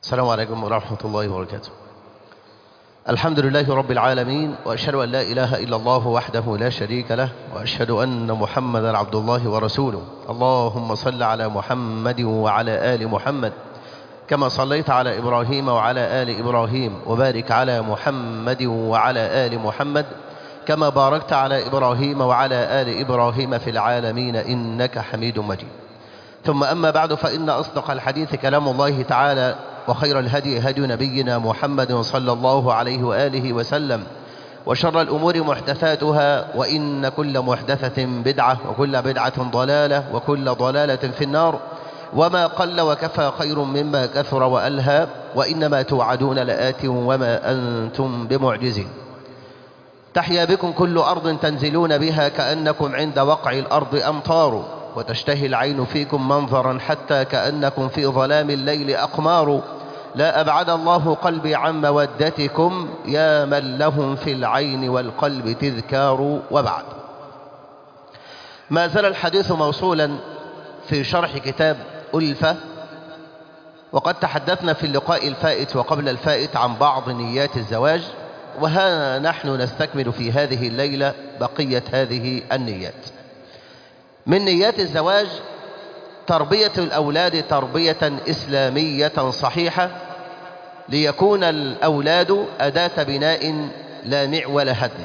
السلام عليكم ورحمة الله وبركاته الحمد لله رب العالمين وأشهد أن لا إله إلا الله وحده لا شريك له وأشهد أن محمدا عبد الله ورسوله اللهم صل على محمد وعلى آل محمد كما صليت على إبراهيم وعلى آل إبراهيم وبارك على محمد وعلى آل محمد كما باركت على إبراهيم وعلى آل إبراهيم في العالمين إنك حميد مجيد ثم أما بعد فإن أصدق الحديث كلام الله تعالى وخير الهدي هدي نبينا محمد صلى الله عليه وآله وسلم وشر الأمور محدثاتها وإن كل محدثة بدعة وكل بدعة ضلالة وكل ضلالة في النار وما قل وكفى خير مما كثر وألهى وإنما توعدون لآت وما أنتم بمعجزين تحيا بكم كل أرض تنزلون بها كأنكم عند وقع الأرض أمطار وتشتهي العين فيكم منظرا حتى كأنكم في ظلام الليل أقمار لا أبعد الله قلبي عن مودتكم يا من لهم في العين والقلب تذكار وبعد ما زال الحديث موصولا في شرح كتاب ألفة وقد تحدثنا في اللقاء الفائت وقبل الفائت عن بعض نيات الزواج وها نحن نستكمل في هذه الليلة بقية هذه النيات من نيات الزواج تربية الأولاد تربية إسلامية صحيحة ليكون الأولاد أداة بناء لا معول هدم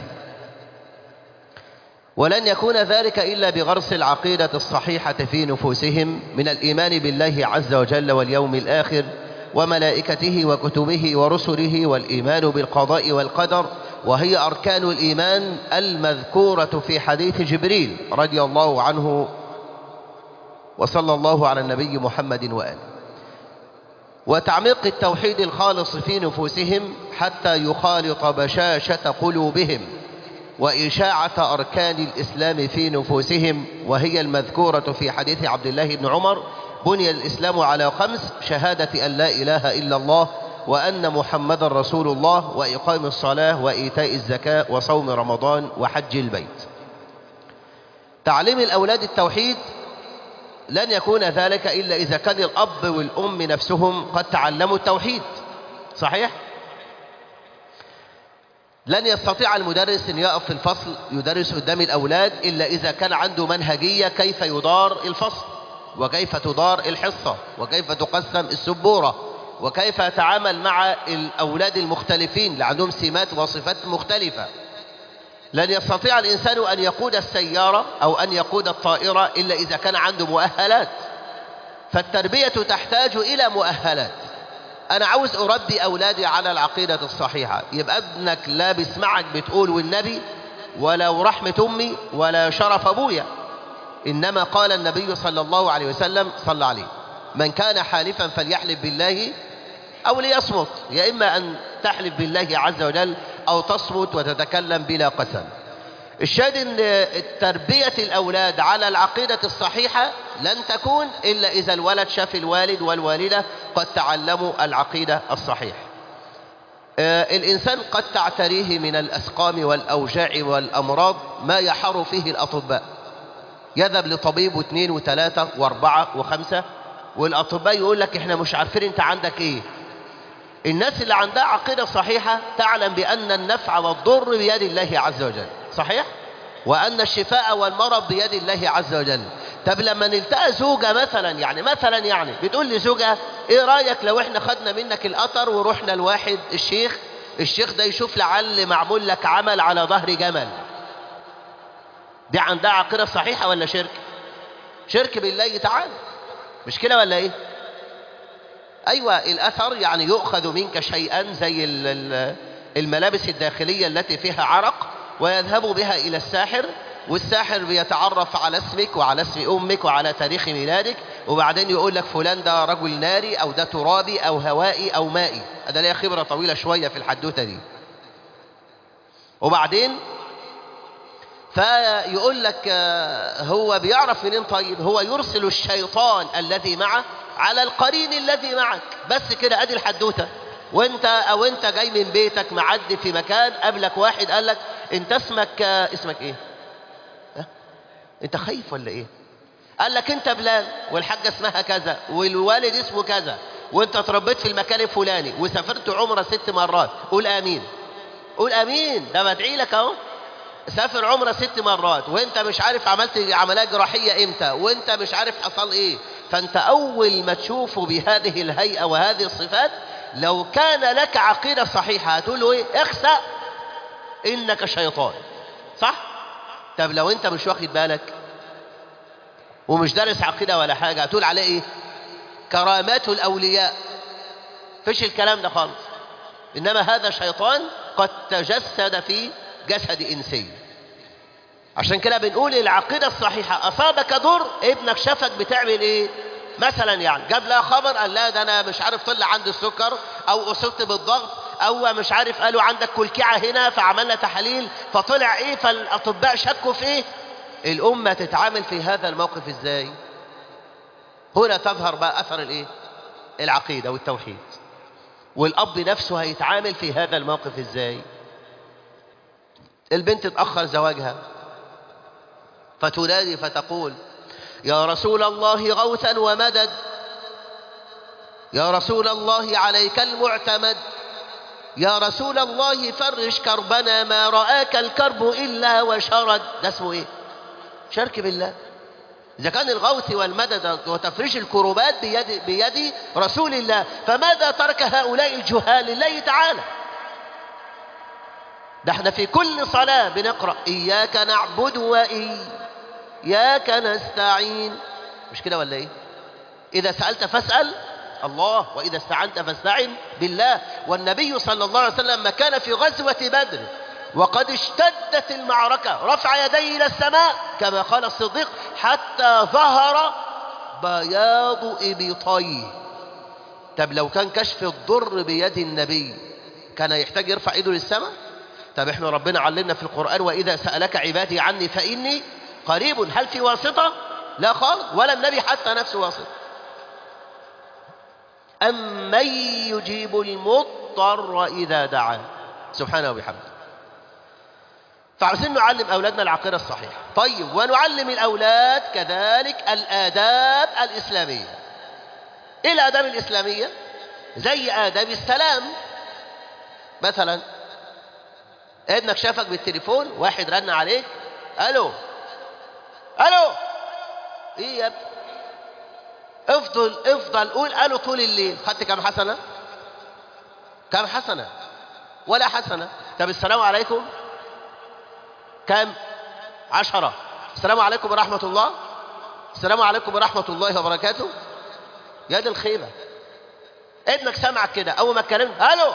ولن يكون ذلك إلا بغرس العقيدة الصحيحة في نفوسهم من الإيمان بالله عز وجل واليوم الآخر وملائكته وكتبه ورسله والإيمان بالقضاء والقدر وهي أركان الإيمان المذكورة في حديث جبريل رضي الله عنه وصلى الله على النبي محمد وآله وتعميق التوحيد الخالص في نفوسهم حتى يخالط بشاشة قلوبهم وإشاعة أركان الإسلام في نفوسهم وهي المذكورة في حديث عبد الله بن عمر بني الإسلام على خمس شهادة أن لا إله إلا الله وأن محمد رسول الله وإقام الصلاة وإيتاء الزكاة وصوم رمضان وحج البيت تعليم الأولاد التوحيد لن يكون ذلك إلا إذا كان الأب والأم نفسهم قد تعلموا التوحيد صحيح؟ لن يستطيع المدرس أن يقف في الفصل يدرس قدام الأولاد إلا إذا كان عنده منهجية كيف يدار الفصل وكيف تدار الحصة وكيف تقسم السبورة وكيف يتعامل مع الأولاد المختلفين اللي عندهم سمات وصفات مختلفة لن يستطيع الإنسان أن يقود السيارة أو أن يقود الطائرة إلا إذا كان عنده مؤهلات فالتربية تحتاج إلى مؤهلات أنا عاوز أربي أولادي على العقيدة الصحيحة يبقى ابنك لا بيسمعك بتقول والنبي ولا رحمة أمي ولا شرف أبويا إنما قال النبي صلى الله عليه وسلم صلى عليه من كان حالفا فليحلف بالله أو ليصمت يا إما أن تحلف بالله عز وجل أو تصمت وتتكلم بلا قسم الشاهد أن تربية الأولاد على العقيدة الصحيحة لن تكون إلا إذا الولد شاف الوالد والوالدة قد تعلموا العقيدة الصحيحة آه الإنسان قد تعتريه من الأسقام والأوجاع والأمراض ما يحر فيه الأطباء يذهب لطبيب واثنين وثلاثة واربعة وخمسة والأطباء يقول لك احنا مش عارفين انت عندك ايه الناس اللي عندها عقيدة صحيحة تعلم بأن النفع والضر بيد الله عز وجل صحيح؟ وأن الشفاء والمرض بيد الله عز وجل طب لما نلتقى زوجة مثلا يعني مثلا يعني بتقول لزوجها ايه رأيك لو احنا خدنا منك القطر ورحنا لواحد الشيخ الشيخ ده يشوف لعل معمول لك عمل على ظهر جمل دي عندها عقيدة صحيحة ولا شرك شرك بالله تعالى مش كده ولا ايه ايوه الاثر يعني يؤخذ منك شيئا زي الملابس الداخلية التي فيها عرق ويذهب بها الى الساحر والساحر بيتعرف على اسمك وعلى اسم امك وعلى تاريخ ميلادك وبعدين يقول لك فلان ده رجل ناري او ده ترابي او هوائي او مائي ده ليا خبرة طويلة شوية في الحدوتة دي وبعدين فيقول لك هو بيعرف منين طيب هو يرسل الشيطان الذي معه على القرين الذي معك بس كده ادي الحدوته وانت او انت جاي من بيتك معدي في مكان قابلك واحد قال لك انت اسمك اسمك ايه ها؟ انت خايف ولا ايه قال لك انت بلال والحاجه اسمها كذا والوالد اسمه كذا وانت اتربيت في المكان الفلاني وسافرت عمره ست مرات قول امين قول امين ده بدعي لك اهو سافر عمره ست مرات وانت مش عارف عملت عمليه جراحيه امتى وانت مش عارف حصل ايه فانت اول ما تشوفه بهذه الهيئه وهذه الصفات لو كان لك عقيده صحيحه هتقول له ايه اخسأ انك شيطان صح طب لو انت مش واخد بالك ومش دارس عقيده ولا حاجه هتقول عليه ايه كرامات الاولياء فيش الكلام ده خالص انما هذا شيطان قد تجسد في جسد انسي عشان كده بنقول العقيده الصحيحه اصابك ضر ابنك شافك بتعمل ايه مثلا يعني جاب لها خبر قال لا ده انا مش عارف طلع عندي السكر او اصبت بالضغط او مش عارف قالوا عندك كلكعه هنا فعملنا تحاليل فطلع ايه فالاطباء شكوا في ايه الامه تتعامل في هذا الموقف ازاي هنا تظهر بقى اثر الايه العقيده والتوحيد والاب نفسه هيتعامل في هذا الموقف ازاي البنت اتاخر زواجها فتنادي فتقول يا رسول الله غوثا ومدد يا رسول الله عليك المعتمد يا رسول الله فرش كربنا ما رآك الكرب إلا وشرد ده اسمه ايه شرك بالله إذا كان الغوث والمدد وتفريش الكروبات بيد, بيد رسول الله فماذا ترك هؤلاء الجهال لله تعالى ده احنا في كل صلاة بنقرأ إياك نعبد وإياك نستعين مش كده ولا إيه إذا سألت فاسأل الله وإذا استعنت فاستعن بالله والنبي صلى الله عليه وسلم ما كان في غزوة بدر وقد اشتدت المعركة رفع يديه إلى السماء كما قال الصديق حتى ظهر بياض إبطيه طب لو كان كشف الضر بيد النبي كان يحتاج يرفع ايده للسماء طب احنا ربنا علمنا في القرآن وإذا سألك عبادي عني فإني قريب هل في واسطة لا خالص ولا النبي حتى نفسه واسطة أمن يجيب المضطر إذا دعاه سبحانه وبحمده فعاوزين نعلم أولادنا العقيدة الصحيحة طيب ونعلم الأولاد كذلك الآداب الإسلامية إيه الآداب الإسلامية زي آداب السلام مثلا ابنك شافك بالتليفون واحد رن عليك الو الو ايه يا ابني افضل افضل قول الو طول الليل خدت كام حسنه كام حسنه ولا حسنه طب السلام عليكم كام عشرة السلام عليكم ورحمة الله السلام عليكم ورحمة الله وبركاته يا دي الخيبة ابنك سمعك كده أول ما اتكلمت ألو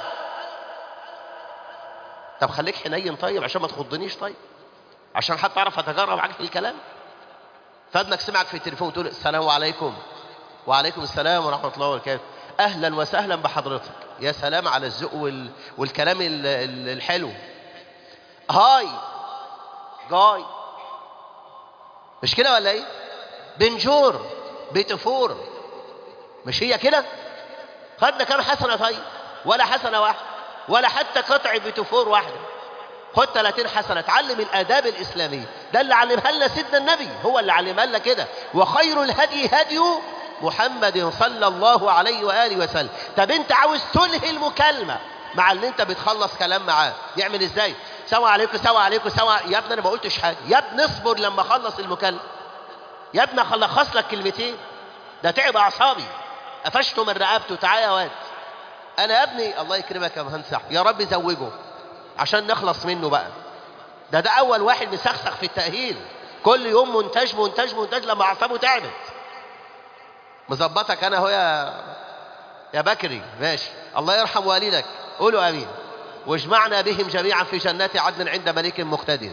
طب خليك حنين طيب عشان ما تخضنيش طيب عشان حتى أعرف أتجرب معاك في الكلام فابنك سمعك في التليفون تقول السلام عليكم وعليكم السلام ورحمة الله وبركاته أهلا وسهلا بحضرتك يا سلام على الذوق وال... والكلام ال... ال- الحلو هاي جاي مش كده ولا ايه بنجور بتفور مش هي كده خدنا كام حسنه طيب ولا حسنه واحده ولا حتى قطع بتفور واحده خد 30 حسنه اتعلم الاداب الاسلاميه ده اللي علمها لنا سيدنا النبي هو اللي علمها لنا كده وخير الهدي هدي محمد صلى الله عليه واله وسلم طب انت عاوز تنهي المكالمه مع اللي انت بتخلص كلام معاه يعمل ازاي سلام عليكم سلام عليكم سلام يا ابني انا ما قلتش حاجه يا ابني اصبر لما اخلص المكالمه يا ابني اخلص لك كلمتين ده تعب اعصابي قفشته من رقبته تعالى يا واد انا يا ابني الله يكرمك يا مهندس أحمد. يا رب زوجه عشان نخلص منه بقى ده ده اول واحد مسخسخ في التاهيل كل يوم منتج منتج منتج لما اعصابه تعبت مظبطك انا اهو يا يا بكري ماشي الله يرحم والدك قولوا امين واجمعنا بهم جميعا في جنات عدن عند ملك مقتدر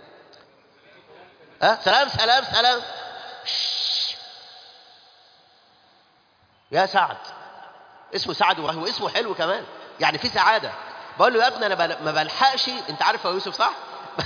أه؟ سلام سلام سلام شش. يا سعد اسمه سعد وهو اسمه حلو كمان يعني في سعادة بقول له يا ابني انا بل- ما بلحقش انت عارف يا يوسف صح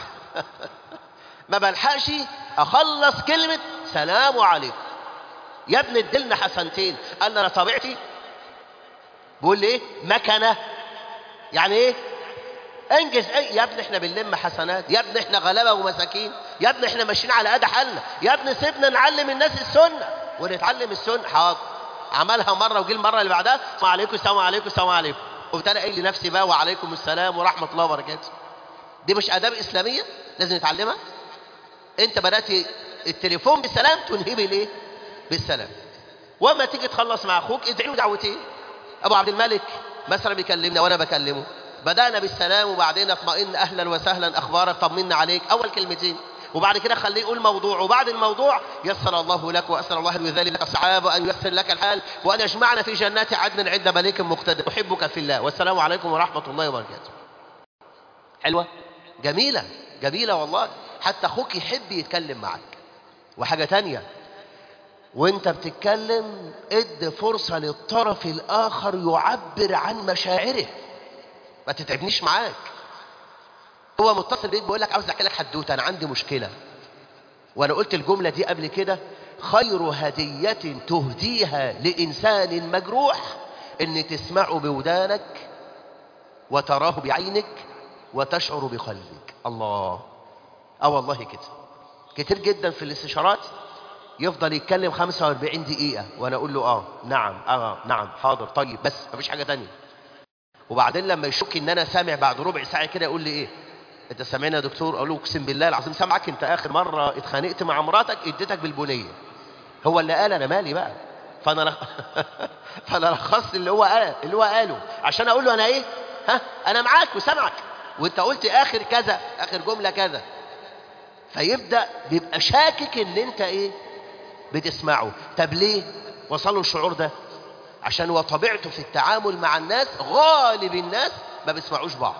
ما بلحقش اخلص كلمة سلام عليكم يا ابني ادلنا حسنتين قال انا طبيعتي بيقول لي ايه مكنه يعني ايه انجز اي يا ابني احنا بنلم حسنات يا ابني احنا غلابه ومساكين يا ابني احنا ماشيين على قد حالنا يا ابني سيبنا نعلم الناس السنه ونتعلم السنه حاضر عملها مره وجي المره اللي بعدها السلام عليكم السلام عليكم السلام عليكم قمت انا قايل لنفسي بقى وعليكم السلام ورحمه الله وبركاته دي مش اداب اسلاميه لازم نتعلمها انت بدات التليفون بالسلام تنهي بالايه بالسلام وما تيجي تخلص مع اخوك ادعي له دعوتين ابو عبد الملك مثلا بيكلمنا وانا بكلمه بدانا بالسلام وبعدين اطمئن اهلا وسهلا اخبارك طمنا عليك اول كلمتين وبعد كده خليه يقول موضوع وبعد الموضوع يسر الله لك واسال الله ان يذلل لك الصحاب وان ييسر لك الحال وان يجمعنا في جنات عدن عند ملك مقتدر احبك في الله والسلام عليكم ورحمه الله وبركاته حلوه جميله جميله والله حتى اخوك يحب يتكلم معك وحاجه تانية وانت بتتكلم اد فرصه للطرف الاخر يعبر عن مشاعره ما تتعبنيش معاك هو متصل بيك بيقول لك عاوز احكي لك حدوته انا عندي مشكله وانا قلت الجمله دي قبل كده خير هديه تهديها لانسان مجروح ان تسمعه بودانك وتراه بعينك وتشعر بقلبك الله اه والله كده كتير جدا في الاستشارات يفضل يتكلم 45 دقيقة وأنا أقول له آه نعم آه نعم حاضر طيب بس مفيش حاجة تانية وبعدين لما يشك إن أنا سامع بعد ربع ساعة كده يقول لي إيه أنت سامعني يا دكتور أقول له أقسم بالله العظيم سامعك أنت آخر مرة اتخانقت مع مراتك اديتك بالبنية هو اللي قال أنا مالي بقى فأنا لخ... فأنا لخصت اللي هو قال اللي هو قاله عشان أقول له أنا إيه ها أنا معاك وسامعك وأنت قلت آخر كذا آخر جملة كذا فيبدأ بيبقى شاكك إن أنت إيه بتسمعه طب ليه وصلوا الشعور ده عشان هو طبيعته في التعامل مع الناس غالب الناس ما بيسمعوش بعض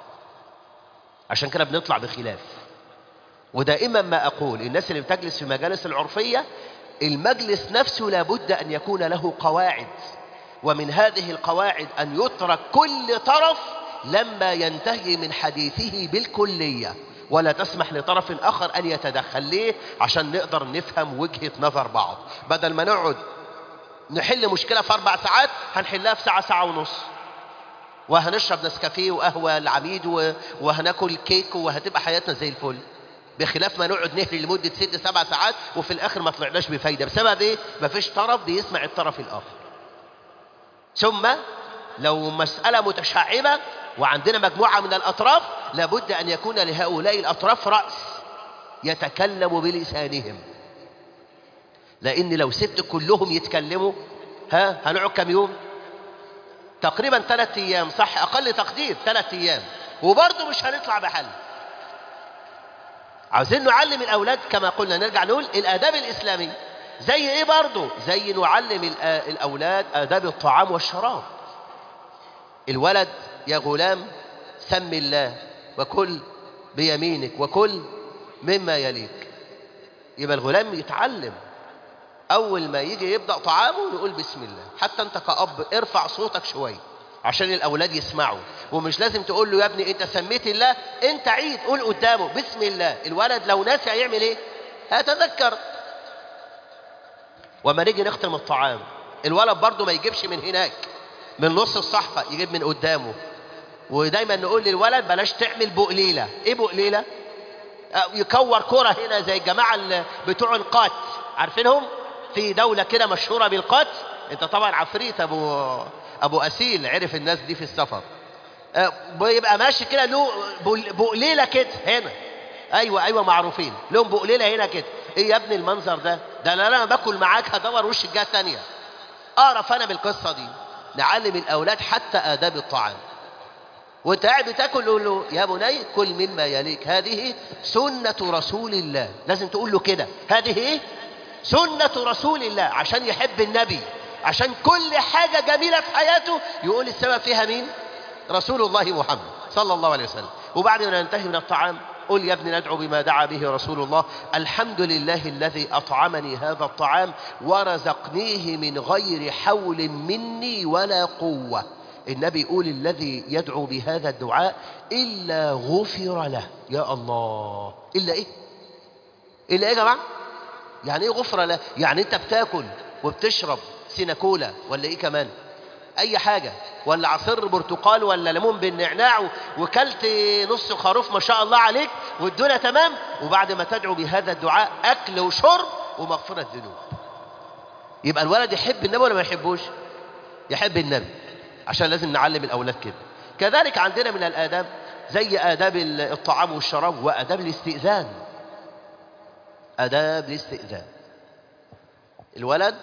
عشان كده بنطلع بخلاف ودائما ما أقول الناس اللي بتجلس في مجالس العرفية المجلس نفسه لابد أن يكون له قواعد ومن هذه القواعد أن يترك كل طرف لما ينتهي من حديثه بالكلية ولا تسمح لطرف آخر أن يتدخل ليه؟ عشان نقدر نفهم وجهة نظر بعض بدل ما نقعد نحل مشكلة في أربع ساعات هنحلها في ساعة ساعة ونص وهنشرب نسكافيه وقهوة العميد وهناكل كيك وهتبقى حياتنا زي الفل بخلاف ما نقعد نهري لمدة ست سبع ساعات وفي الآخر ما طلعناش بفايدة بسبب إيه؟ مفيش طرف بيسمع الطرف الآخر ثم لو مسألة متشعبة وعندنا مجموعة من الأطراف لابد أن يكون لهؤلاء الأطراف رأس يتكلم بلسانهم لأن لو سبت كلهم يتكلموا ها هنقعد كم يوم تقريبا ثلاث أيام صح أقل تقدير ثلاث أيام وبرضه مش هنطلع بحل عاوزين نعلم الأولاد كما قلنا نرجع نقول الآداب الإسلامية زي إيه برضه زي نعلم الأولاد آداب الطعام والشراب الولد يا غلام سم الله وكل بيمينك وكل مما يليك يبقى الغلام يتعلم أول ما يجي يبدأ طعامه نقول بسم الله حتى أنت كأب ارفع صوتك شوية عشان الأولاد يسمعوا ومش لازم تقول له يا ابني أنت سميت الله أنت عيد قول قدامه بسم الله الولد لو ناسي هيعمل إيه؟ هيتذكر وما نيجي نختم الطعام الولد برضه ما يجيبش من هناك من نص الصحفة يجيب من قدامه ودايما نقول للولد بلاش تعمل بقليلة ايه بقليلة يكور كرة هنا زي الجماعة بتوع القات عارفينهم في دولة كده مشهورة بالقات انت طبعا عفريت ابو ابو اسيل عرف الناس دي في السفر بيبقى ماشي كده له بقليلة كده هنا ايوه ايوه معروفين لهم بقليلة هنا كده ايه يا ابني المنظر ده ده انا لما باكل معاك هدور وش الجهة التانية اعرف انا بالقصة دي نعلم الاولاد حتى آداب الطعام وانت قاعد بتاكل قول له يا بني كل مما يليك هذه سنة رسول الله لازم تقول له كده هذه ايه سنة رسول الله عشان يحب النبي عشان كل حاجة جميلة في حياته يقول السبب فيها مين رسول الله محمد صلى الله عليه وسلم وبعد ما ننتهي من الطعام قل يا ابني ندعو بما دعا به رسول الله الحمد لله الذي أطعمني هذا الطعام ورزقنيه من غير حول مني ولا قوة النبي يقول الذي يدعو بهذا الدعاء إلا غفر له يا الله إلا إيه إلا إيه يا جماعة يعني إيه غفر له يعني أنت بتاكل وبتشرب سيناكولا ولا إيه كمان أي حاجة ولا عصير برتقال ولا ليمون بالنعناع وكلت نص خروف ما شاء الله عليك والدنيا تمام وبعد ما تدعو بهذا الدعاء أكل وشرب ومغفرة ذنوب يبقى الولد يحب النبي ولا ما يحبوش يحب النبي عشان لازم نعلم الأولاد كده كذلك عندنا من الآداب زي آداب الطعام والشراب وآداب الاستئذان آداب الاستئذان الولد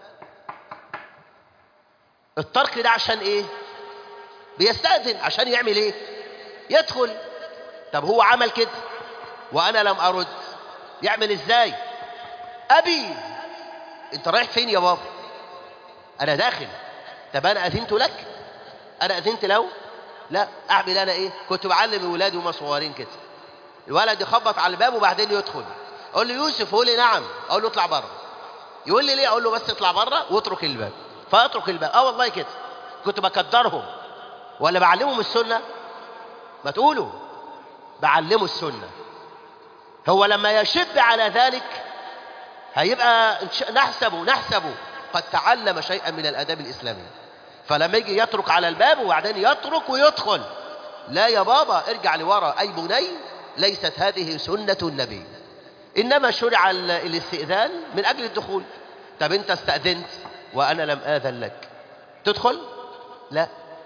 الترك ده عشان ايه بيستأذن عشان يعمل ايه يدخل طب هو عمل كده وانا لم ارد يعمل ازاي ابي انت رايح فين يا بابا انا داخل طب انا اذنت لك انا اذنت له لا اعمل انا ايه كنت بعلم ولادي وهم صغيرين كده الولد يخبط على الباب وبعدين يدخل اقول له يوسف يقول لي نعم اقول له اطلع بره يقول لي ليه اقول له بس اطلع بره واترك الباب فاترك الباب اه والله كده كنت بقدرهم ولا بعلمهم السنه ما تقولوا بعلمه السنه هو لما يشد على ذلك هيبقى نحسبه نحسبه قد تعلم شيئا من الاداب الاسلاميه فلما يجي يترك على الباب وبعدين يترك ويدخل لا يا بابا ارجع لورا اي بني ليست هذه سنه النبي انما شرع الاستئذان من اجل الدخول طب انت استاذنت وانا لم اذن لك تدخل لا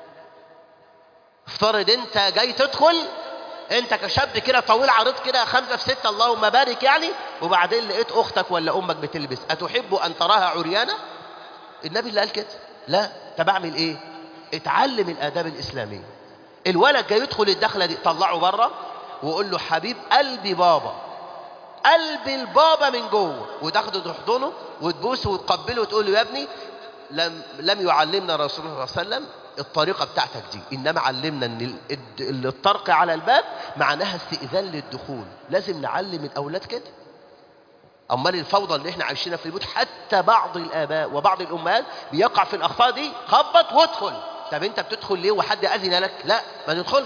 افترض انت جاي تدخل انت كشاب كده طويل عريض كده خمسة في ستة اللهم بارك يعني وبعدين لقيت اختك ولا امك بتلبس اتحب ان تراها عريانة النبي اللي قال كده لا طب اعمل ايه اتعلم الاداب الاسلامية الولد جاي يدخل الدخلة دي طلعه بره وقول له حبيب قلبي بابا قلب البابا من جوه وتاخده تحضنه وتبوسه وتقبله وتقول له يا ابني لم لم يعلمنا رسول الله صلى الله عليه وسلم الطريقة بتاعتك دي إنما علمنا أن الطرق على الباب معناها استئذان للدخول لازم نعلم الأولاد كده أمال الفوضى اللي احنا عايشينها في البيوت حتى بعض الآباء وبعض الأمهات بيقع في الأخطاء دي خبط وادخل طب أنت بتدخل ليه وحد أذن لك لا ما تدخلش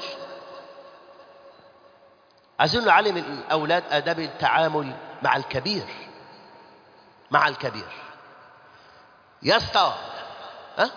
عايزين نعلم الأولاد آداب التعامل مع الكبير مع الكبير يا اسطى ها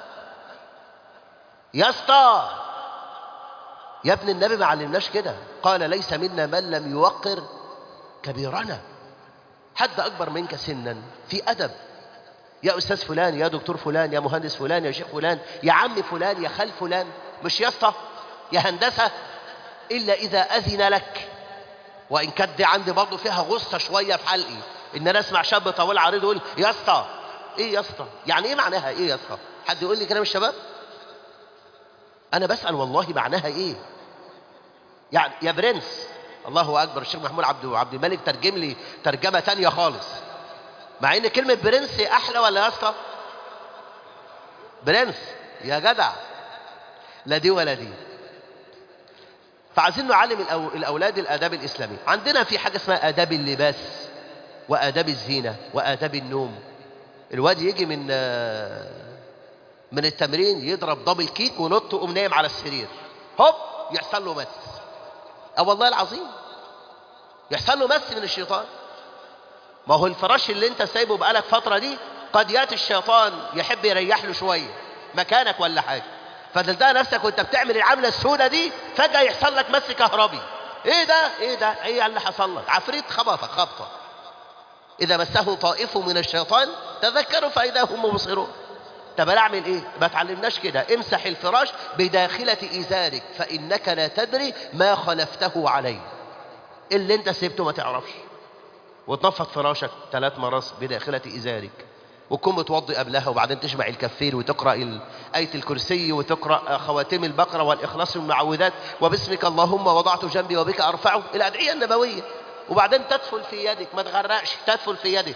يا اسطى يا ابن النبي ما علمناش كده قال ليس منا من لم يوقر كبيرنا حد اكبر منك سنا في ادب يا استاذ فلان يا دكتور فلان يا مهندس فلان يا شيخ فلان يا عم فلان يا خال فلان مش يا اسطى يا هندسه الا اذا اذن لك وان كانت دي عندي برضه فيها غصه شويه في حلقي ان انا اسمع شاب طويل عريض يقول يا اسطى ايه يا اسطى يعني ايه معناها ايه يا اسطى حد يقول لي كلام الشباب انا بسال والله معناها ايه يعني يا برنس الله اكبر الشيخ محمود عبد عبد الملك ترجم لي ترجمه تانية خالص مع ان كلمه برنس احلى ولا يا اسطى برنس يا جدع لا دي ولا دي فعايزين نعلم الاولاد الاداب الاسلاميه عندنا في حاجه اسمها اداب اللباس واداب الزينه واداب النوم الواد يجي من من التمرين يضرب دبل كيك ونط ويقوم نايم على السرير هوب يحصل له مس اه والله العظيم يحصل له مس من الشيطان ما هو الفراش اللي انت سايبه بقالك فتره دي قد ياتي الشيطان يحب يريح له شويه مكانك ولا حاجه فتلتقى نفسك وانت بتعمل العمله السوداء دي فجاه يحصل لك مس كهربي ايه ده ايه ده ايه اللي حصل لك عفريت خبطك خبطه اذا مسه طائف من الشيطان تذكروا فاذا هم مبصرون طب انا اعمل ايه ما تعلمناش كده امسح الفراش بداخلة ازارك فانك لا تدري ما خلفته عليه اللي انت سيبته ما تعرفش وتنفض فراشك ثلاث مرات بداخلة ازارك وتكون متوضي قبلها وبعدين تجمع الكفين وتقرا آية الكرسي وتقرا خواتيم البقرة والإخلاص والمعوذات وباسمك اللهم وضعت جنبي وبك أرفعه الأدعية النبوية وبعدين تدفل في يدك ما تغرقش تدفل في يدك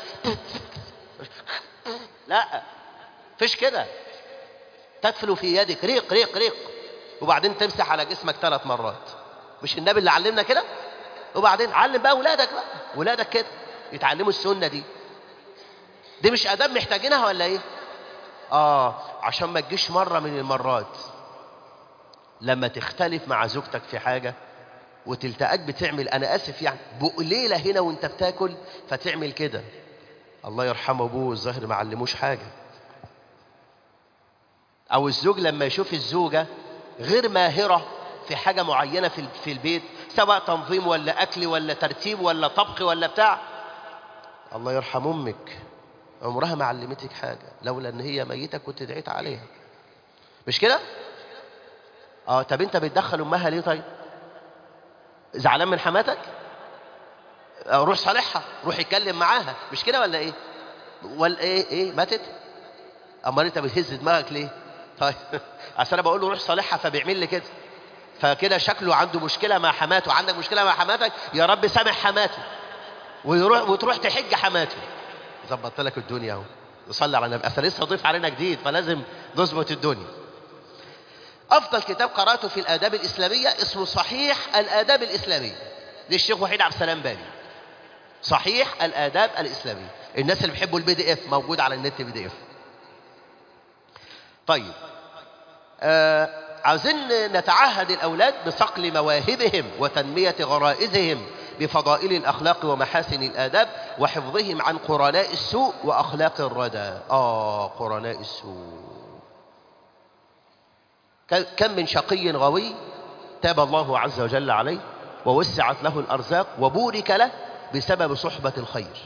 لا فيش كده تدفل في يدك ريق ريق ريق وبعدين تمسح على جسمك ثلاث مرات مش النبي اللي علمنا كده وبعدين علم بقى ولادك بقى ولادك كده يتعلموا السنة دي دي مش آداب محتاجينها ولا ايه اه عشان ما تجيش مرة من المرات لما تختلف مع زوجتك في حاجة وتلتقاك بتعمل انا اسف يعني بقليلة هنا وانت بتاكل فتعمل كده الله يرحمه ابوه الظاهر ما علموش حاجة او الزوج لما يشوف الزوجة غير ماهرة في حاجة معينة في في البيت سواء تنظيم ولا اكل ولا ترتيب ولا طبخ ولا بتاع الله يرحم امك عمرها ما علمتك حاجة لولا ان هي ميتة كنت دعيت عليها مش كده اه طب انت بتدخل امها ليه طيب زعلان من حماتك آه، روح صالحها روح اتكلم معاها مش كده ولا ايه ولا ايه ايه ماتت امال انت بتهز دماغك ليه طيب اصل انا بقول له روح صالحها فبيعمل لي كده فكده شكله عنده مشكله مع حماته عندك مشكله مع حماتك يا رب سامح حماته ويروح وتروح تحج حماته ظبطت لك الدنيا اهو نصلي على النبي اصل لسه ضيف علينا جديد فلازم نظبط الدنيا افضل كتاب قراته في الاداب الاسلاميه اسمه صحيح الاداب الاسلاميه للشيخ وحيد عبد السلام بالي صحيح الاداب الاسلاميه الناس اللي بيحبوا البي دي اف موجود على النت بي دي اف طيب آه عاوزين نتعهد الاولاد بصقل مواهبهم وتنميه غرائزهم بفضائل الاخلاق ومحاسن الاداب وحفظهم عن قرناء السوء واخلاق الردى اه قرناء السوء ك- كم من شقي غوي تاب الله عز وجل عليه ووسعت له الارزاق وبورك له بسبب صحبه الخير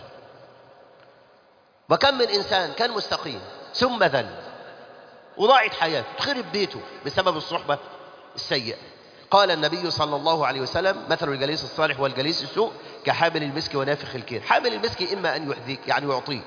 وكم من انسان كان مستقيم ثم ذل وضاعت حياته تخرب بيته بسبب الصحبة السيئة قال النبي صلى الله عليه وسلم مثل الجليس الصالح والجليس السوء كحامل المسك ونافخ الكير حامل المسك إما أن يحذيك يعني يعطيك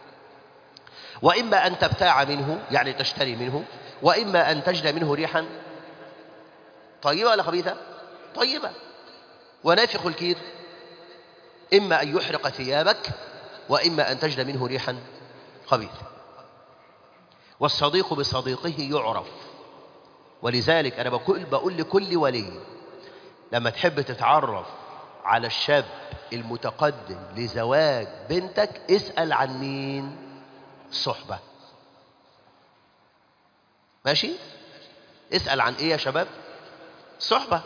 وإما أن تبتاع منه يعني تشتري منه وإما أن تجد منه ريحا طيبة ولا خبيثة طيبة ونافخ الكير إما أن يحرق ثيابك وإما أن تجد منه ريحا خبيثة والصديق بصديقه يعرف ولذلك أنا بقول, بقول لكل ولي لما تحب تتعرف على الشاب المتقدم لزواج بنتك اسأل عن مين الصحبة ماشي اسأل عن ايه يا شباب صحبة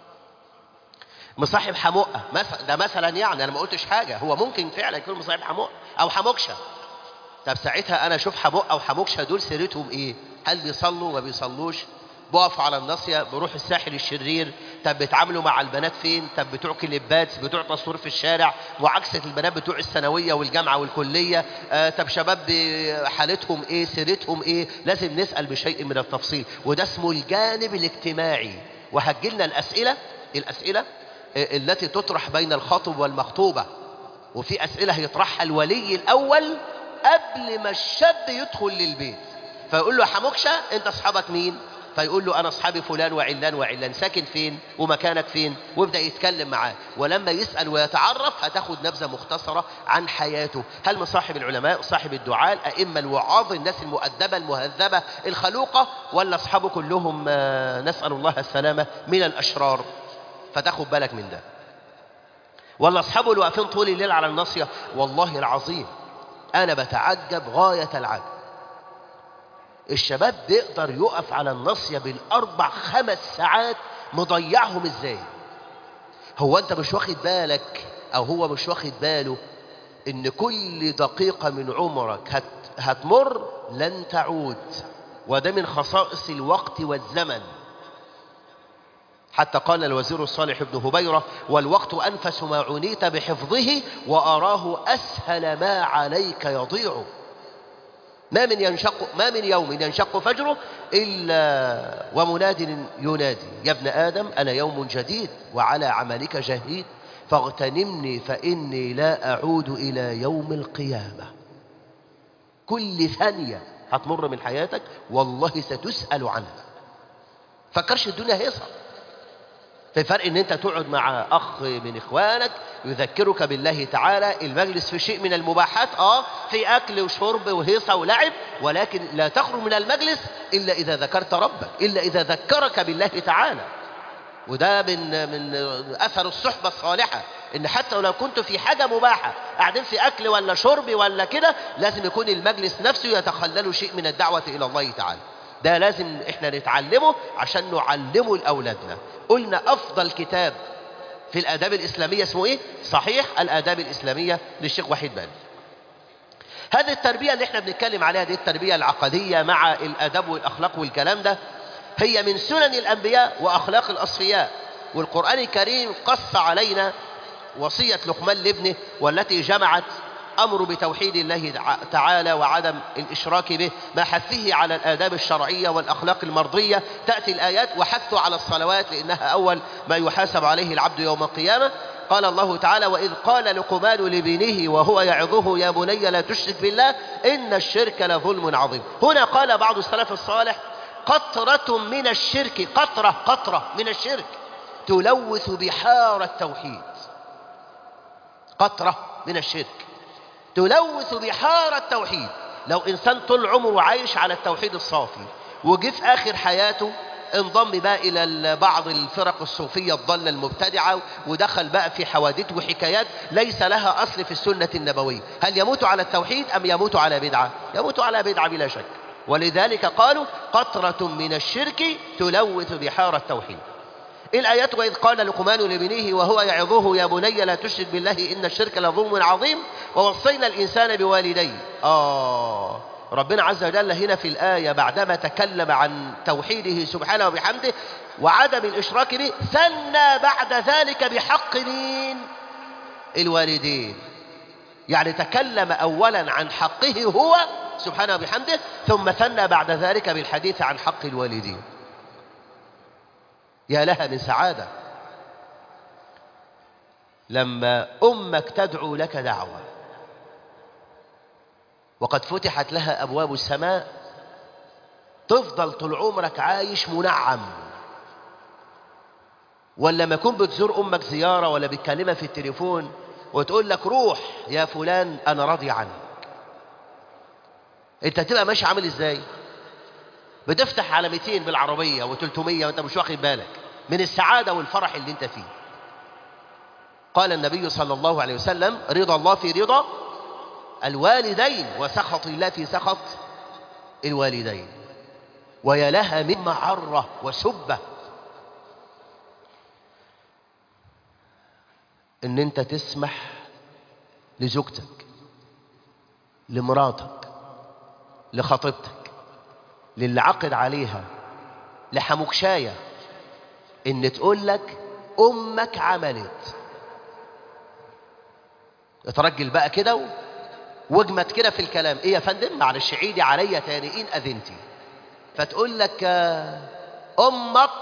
مصاحب حموقة مثلا ده مثلا يعني انا ما قلتش حاجة هو ممكن فعلا يكون مصاحب حموقة او حموكشة طب ساعتها انا اشوف حموقة او حموكشة دول سيرتهم ايه هل بيصلوا ما بيصلوش بقفوا على الناصية بروح الساحل الشرير طب بيتعاملوا مع البنات فين طب بتوع كليبات بتوع تصوير في الشارع معاكسة البنات بتوع الثانوية والجامعة والكلية آه طب شباب ب- حالتهم ايه سيرتهم ايه لازم نسأل بشيء من التفصيل وده اسمه الجانب الاجتماعي وهتجيلنا الأسئلة الأسئلة آه، التي تطرح بين الخاطب والمخطوبة وفي أسئلة هيطرحها الولي الأول قبل ما الشاب يدخل للبيت فيقول له يا حموكشة انت اصحابك مين فيقول له انا اصحابي فلان وعلان وعلان ساكن فين ومكانك فين ويبدا يتكلم معاه ولما يسال ويتعرف هتاخد نبذه مختصره عن حياته هل مصاحب العلماء صاحب الدعاء الائمه الوعاظ الناس المؤدبه المهذبه الخلوقه ولا اصحابه كلهم آه، نسال الله السلامه من الاشرار فتاخد بالك من ده ولا اصحابه اللي واقفين طول الليل على الناصيه والله العظيم انا بتعجب غايه العجب الشباب بيقدر يقف على الناصيه بالاربع خمس ساعات مضيعهم ازاي هو انت مش واخد بالك او هو مش واخد باله ان كل دقيقه من عمرك هت هتمر لن تعود وده من خصائص الوقت والزمن حتى قال الوزير الصالح بن هبيرة والوقت أنفس ما عنيت بحفظه وأراه أسهل ما عليك يضيع ما من ينشق ما من يوم ينشق فجره إلا ومناد ينادي يا ابن آدم أنا يوم جديد وعلى عملك جهيد فاغتنمني فإني لا أعود إلى يوم القيامة كل ثانية هتمر من حياتك والله ستسأل عنها فكرش الدنيا هيصة في فرق ان انت تقعد مع اخ من اخوانك يذكرك بالله تعالى المجلس في شيء من المباحات اه في اكل وشرب وهيصه ولعب ولكن لا تخرج من المجلس الا اذا ذكرت ربك الا اذا ذكرك بالله تعالى وده من من اثر الصحبه الصالحه ان حتى ولو كنت في حاجه مباحه قاعدين في اكل ولا شرب ولا كده لازم يكون المجلس نفسه يتخلل شيء من الدعوه الى الله تعالى ده لازم احنا نتعلمه عشان نعلمه لاولادنا قلنا افضل كتاب في الاداب الاسلاميه اسمه ايه صحيح الاداب الاسلاميه للشيخ وحيد بالي هذه التربيه اللي احنا بنتكلم عليها دي التربيه العقديه مع الاداب والاخلاق والكلام ده هي من سنن الانبياء واخلاق الاصفياء والقران الكريم قص علينا وصيه لقمان لابنه والتي جمعت أمر بتوحيد الله تعالى وعدم الإشراك به مع حثه على الآداب الشرعية والأخلاق المرضية تأتي الآيات وحثه على الصلوات لأنها أول ما يحاسب عليه العبد يوم القيامة قال الله تعالى وإذ قال لقمان لابنه وهو يعظه يا بني لا تشرك بالله إن الشرك لظلم عظيم هنا قال بعض السلف الصالح قطرة من الشرك قطرة قطرة من الشرك تلوث بحار التوحيد قطرة من الشرك تلوث بحار التوحيد لو إنسان طول عمره عايش على التوحيد الصافي وجه في آخر حياته انضم بقى إلى بعض الفرق الصوفية الضالة المبتدعة ودخل بقى في حوادث وحكايات ليس لها أصل في السنة النبوية هل يموت على التوحيد أم يموت على بدعة يموت على بدعة بلا شك ولذلك قالوا قطرة من الشرك تلوث بحار التوحيد الآيات وإذ قال لقمان لابنه وهو يعظه يا بني لا تشرك بالله إن الشرك لظلم عظيم ووصينا الإنسان بوالديه آه ربنا عز وجل هنا في الآية بعدما تكلم عن توحيده سبحانه وبحمده وعدم الإشراك به ثنى بعد ذلك بحق مين الوالدين يعني تكلم أولا عن حقه هو سبحانه وبحمده ثم ثنى بعد ذلك بالحديث عن حق الوالدين يا لها من سعادة لما أمك تدعو لك دعوة وقد فتحت لها أبواب السماء تفضل طول عمرك عايش منعم ولا ما كنت بتزور أمك زيارة ولا بتكلمها في التليفون وتقول لك روح يا فلان أنا راضي عنك أنت تبقى ماشي عامل إزاي بتفتح على 200 بالعربية و300 وأنت مش واخد بالك من السعادة والفرح اللي أنت فيه قال النبي صلى الله عليه وسلم رضا الله في رضا الوالدين وسخط الله في سخط الوالدين ويا لها من معرة وسبة ان انت تسمح لزوجتك لمراتك لخطيبتك للي عقد عليها لحموكشاية ان تقول لك امك عملت اترجل بقى كده واجمد كده في الكلام ايه يا فندم معلش عيدي عليا تاني ان اذنتي فتقول لك امك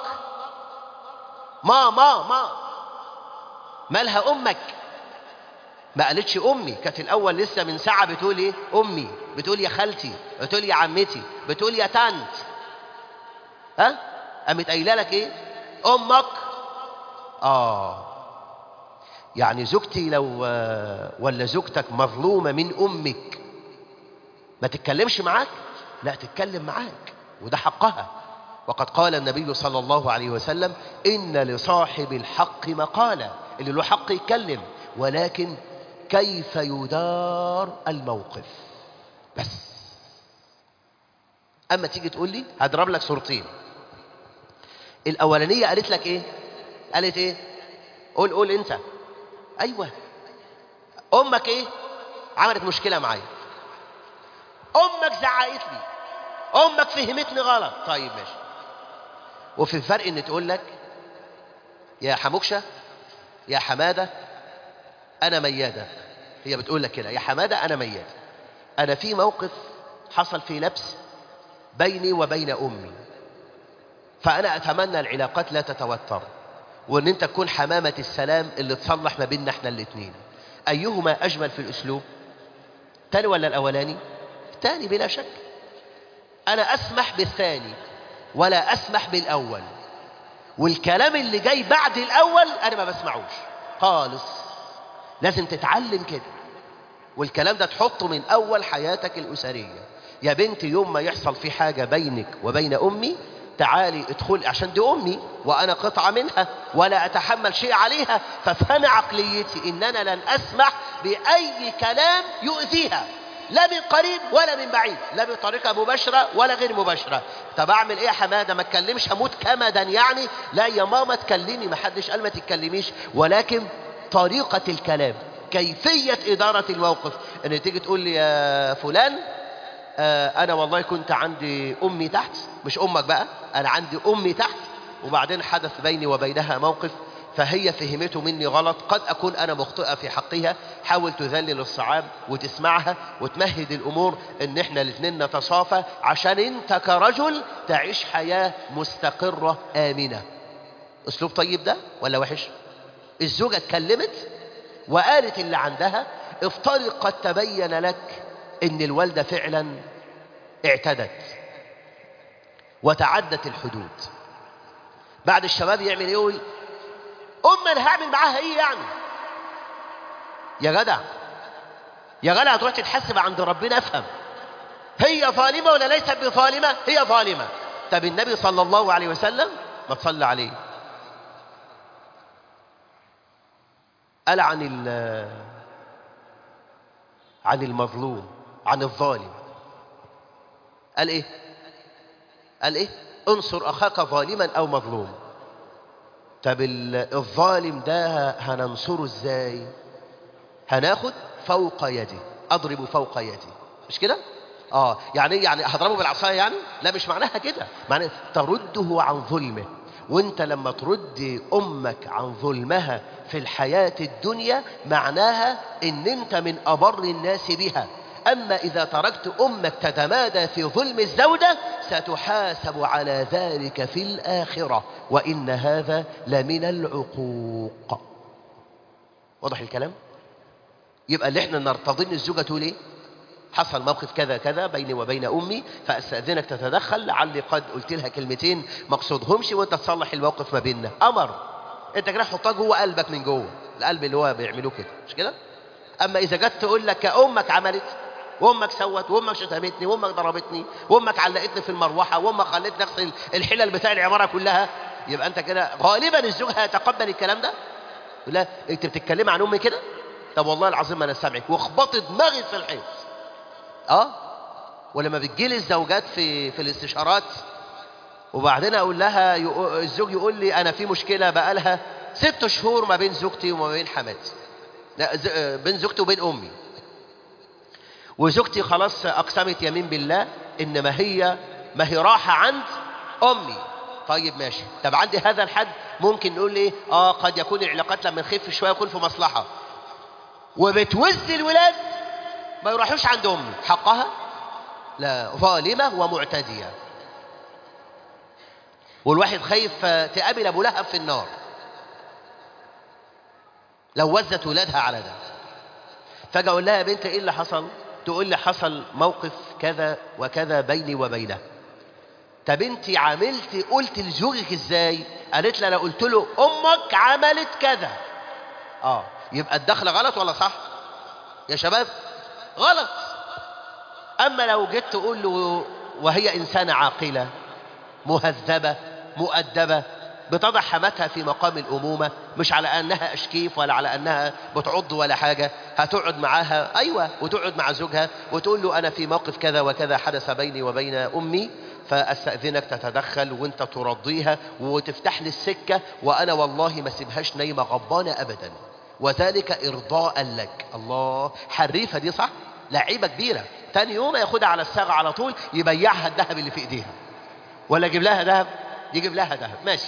ما ما ما مالها امك ما قالتش امي كانت الاول لسه من ساعه بتقول ايه امي بتقول يا خالتي بتقول يا عمتي بتقول يا تانت ها قامت قايله لك ايه امك اه يعني زوجتي لو ولا زوجتك مظلومة من أمك ما تتكلمش معاك لا تتكلم معاك وده حقها وقد قال النبي صلى الله عليه وسلم إن لصاحب الحق مقالة اللي له حق يتكلم ولكن كيف يدار الموقف بس أما تيجي تقول لي هضرب لك صورتين الأولانية قالت لك إيه قالت إيه قول قول أنت ايوه امك ايه عملت مشكله معايا امك زعقت لي امك فهمتني غلط طيب ماشي وفي الفرق ان تقول لك يا حموكشه يا حماده انا مياده هي بتقول لك كده يا حماده انا مياده انا في موقف حصل في لبس بيني وبين امي فانا اتمنى العلاقات لا تتوتر وان انت تكون حمامة السلام اللي تصلح ما بيننا احنا الاتنين ايهما اجمل في الاسلوب تاني ولا الاولاني تاني بلا شك انا اسمح بالثاني ولا اسمح بالاول والكلام اللي جاي بعد الاول انا ما بسمعوش خالص لازم تتعلم كده والكلام ده تحطه من اول حياتك الاسريه يا بنتي يوم ما يحصل في حاجه بينك وبين امي تعالي ادخل عشان دي امي وانا قطعه منها ولا اتحمل شيء عليها فافهم عقليتي ان انا لن اسمح باي كلام يؤذيها لا من قريب ولا من بعيد لا بطريقه مباشره ولا غير مباشره طب اعمل ايه يا حماده ما اتكلمش هموت كمدا يعني لا يا ماما تكلمي ما حدش قال ما تتكلميش ولكن طريقه الكلام كيفيه اداره الموقف ان تيجي تقول لي يا فلان آه انا والله كنت عندي امي تحت مش امك بقى انا عندي امي تحت وبعدين حدث بيني وبينها موقف فهي فهمته مني غلط قد أكون أنا مخطئة في حقها حاول تذلل الصعاب وتسمعها وتمهد الأمور إن إحنا الاثنين نتصافى عشان أنت كرجل تعيش حياة مستقرة آمنة أسلوب طيب ده ولا وحش الزوجة اتكلمت وقالت اللي عندها افترض قد تبين لك ان الوالدة فعلا اعتدت وتعدت الحدود بعد الشباب يعمل ايه يقول ام انا هعمل معاها ايه يعني يا جدع يا جدع هتروح تتحاسب عند ربنا افهم هي ظالمة ولا ليست بظالمة هي ظالمة طب النبي صلى الله عليه وسلم ما تصلى عليه قال عن ال عن المظلوم عن الظالم قال ايه قال ايه انصر اخاك ظالما او مظلوم طب ال- الظالم ده هننصره ازاي هناخد فوق يدي اضرب فوق يدي مش كده اه يعني ايه يعني هضربه بالعصايه يعني لا مش معناها كده معناها ترده عن ظلمه وانت لما ترد امك عن ظلمها في الحياه الدنيا معناها ان انت من ابر الناس بها اما اذا تركت امك تتمادى في ظلم الزوجه ستحاسب على ذلك في الاخره وان هذا لمن العقوق واضح الكلام يبقى اللي احنا نرتضين الزوجه تقول ايه حصل موقف كذا كذا بيني وبين امي فاستاذنك تتدخل لعلي قد قلت لها كلمتين ما اقصدهمش وانت تصلح الموقف ما بيننا امر انت كده حطها جوه قلبك من جوه القلب اللي هو بيعملوه كده مش كده اما اذا جت تقول لك يا امك عملت وامك سوت وامك شتمتني وامك ضربتني وامك علقتني في المروحه وامك خلتني اغسل الحلل بتاع العماره كلها يبقى انت كده غالبا الزوج هيتقبل الكلام ده يقول لها انت بتتكلمي عن امي كده طب والله العظيم ما انا سامعك واخبطي دماغي في الحيط اه ولما بتجيلي الزوجات في في الاستشارات وبعدين اقول لها يقو- الزوج يقول لي انا في مشكله بقالها ست شهور ما بين زوجتي وما بين حماتي لا ز- آه، بين زوجتي وبين امي وزوجتي خلاص اقسمت يمين بالله ان ما هي ما هي راحه عند امي طيب ماشي طب عندي هذا الحد ممكن نقول ايه اه قد يكون العلاقات لما نخف شويه يكون في مصلحه وبتوز الولاد ما يروحوش عند امي حقها لا ظالمه ومعتديه والواحد خايف آه، تقابل ابو لهب في النار لو وزت ولادها على ده فاجي اقول لها يا بنت ايه اللي حصل تقول لي حصل موقف كذا وكذا بيني وبينها طب انت عملتي قلت لزوجك ازاي قالت لي انا قلت له امك عملت كذا اه يبقى الدخل غلط ولا صح يا شباب غلط اما لو جيت تقول له وهي انسانه عاقله مهذبه مؤدبه بتضع حماتها في مقام الامومه مش على انها اشكيف ولا على انها بتعض ولا حاجه هتقعد معاها ايوه وتقعد مع زوجها وتقول له انا في موقف كذا وكذا حدث بيني وبين امي فاستاذنك تتدخل وانت ترضيها وتفتح لي السكه وانا والله ما سيبهاش نايمه غضبانه ابدا وذلك ارضاء لك الله حريفه دي صح لعيبه كبيره تاني يوم ياخدها على الساغه على طول يبيعها الذهب اللي في ايديها ولا يجيب لها ذهب يجيب لها ذهب ماشي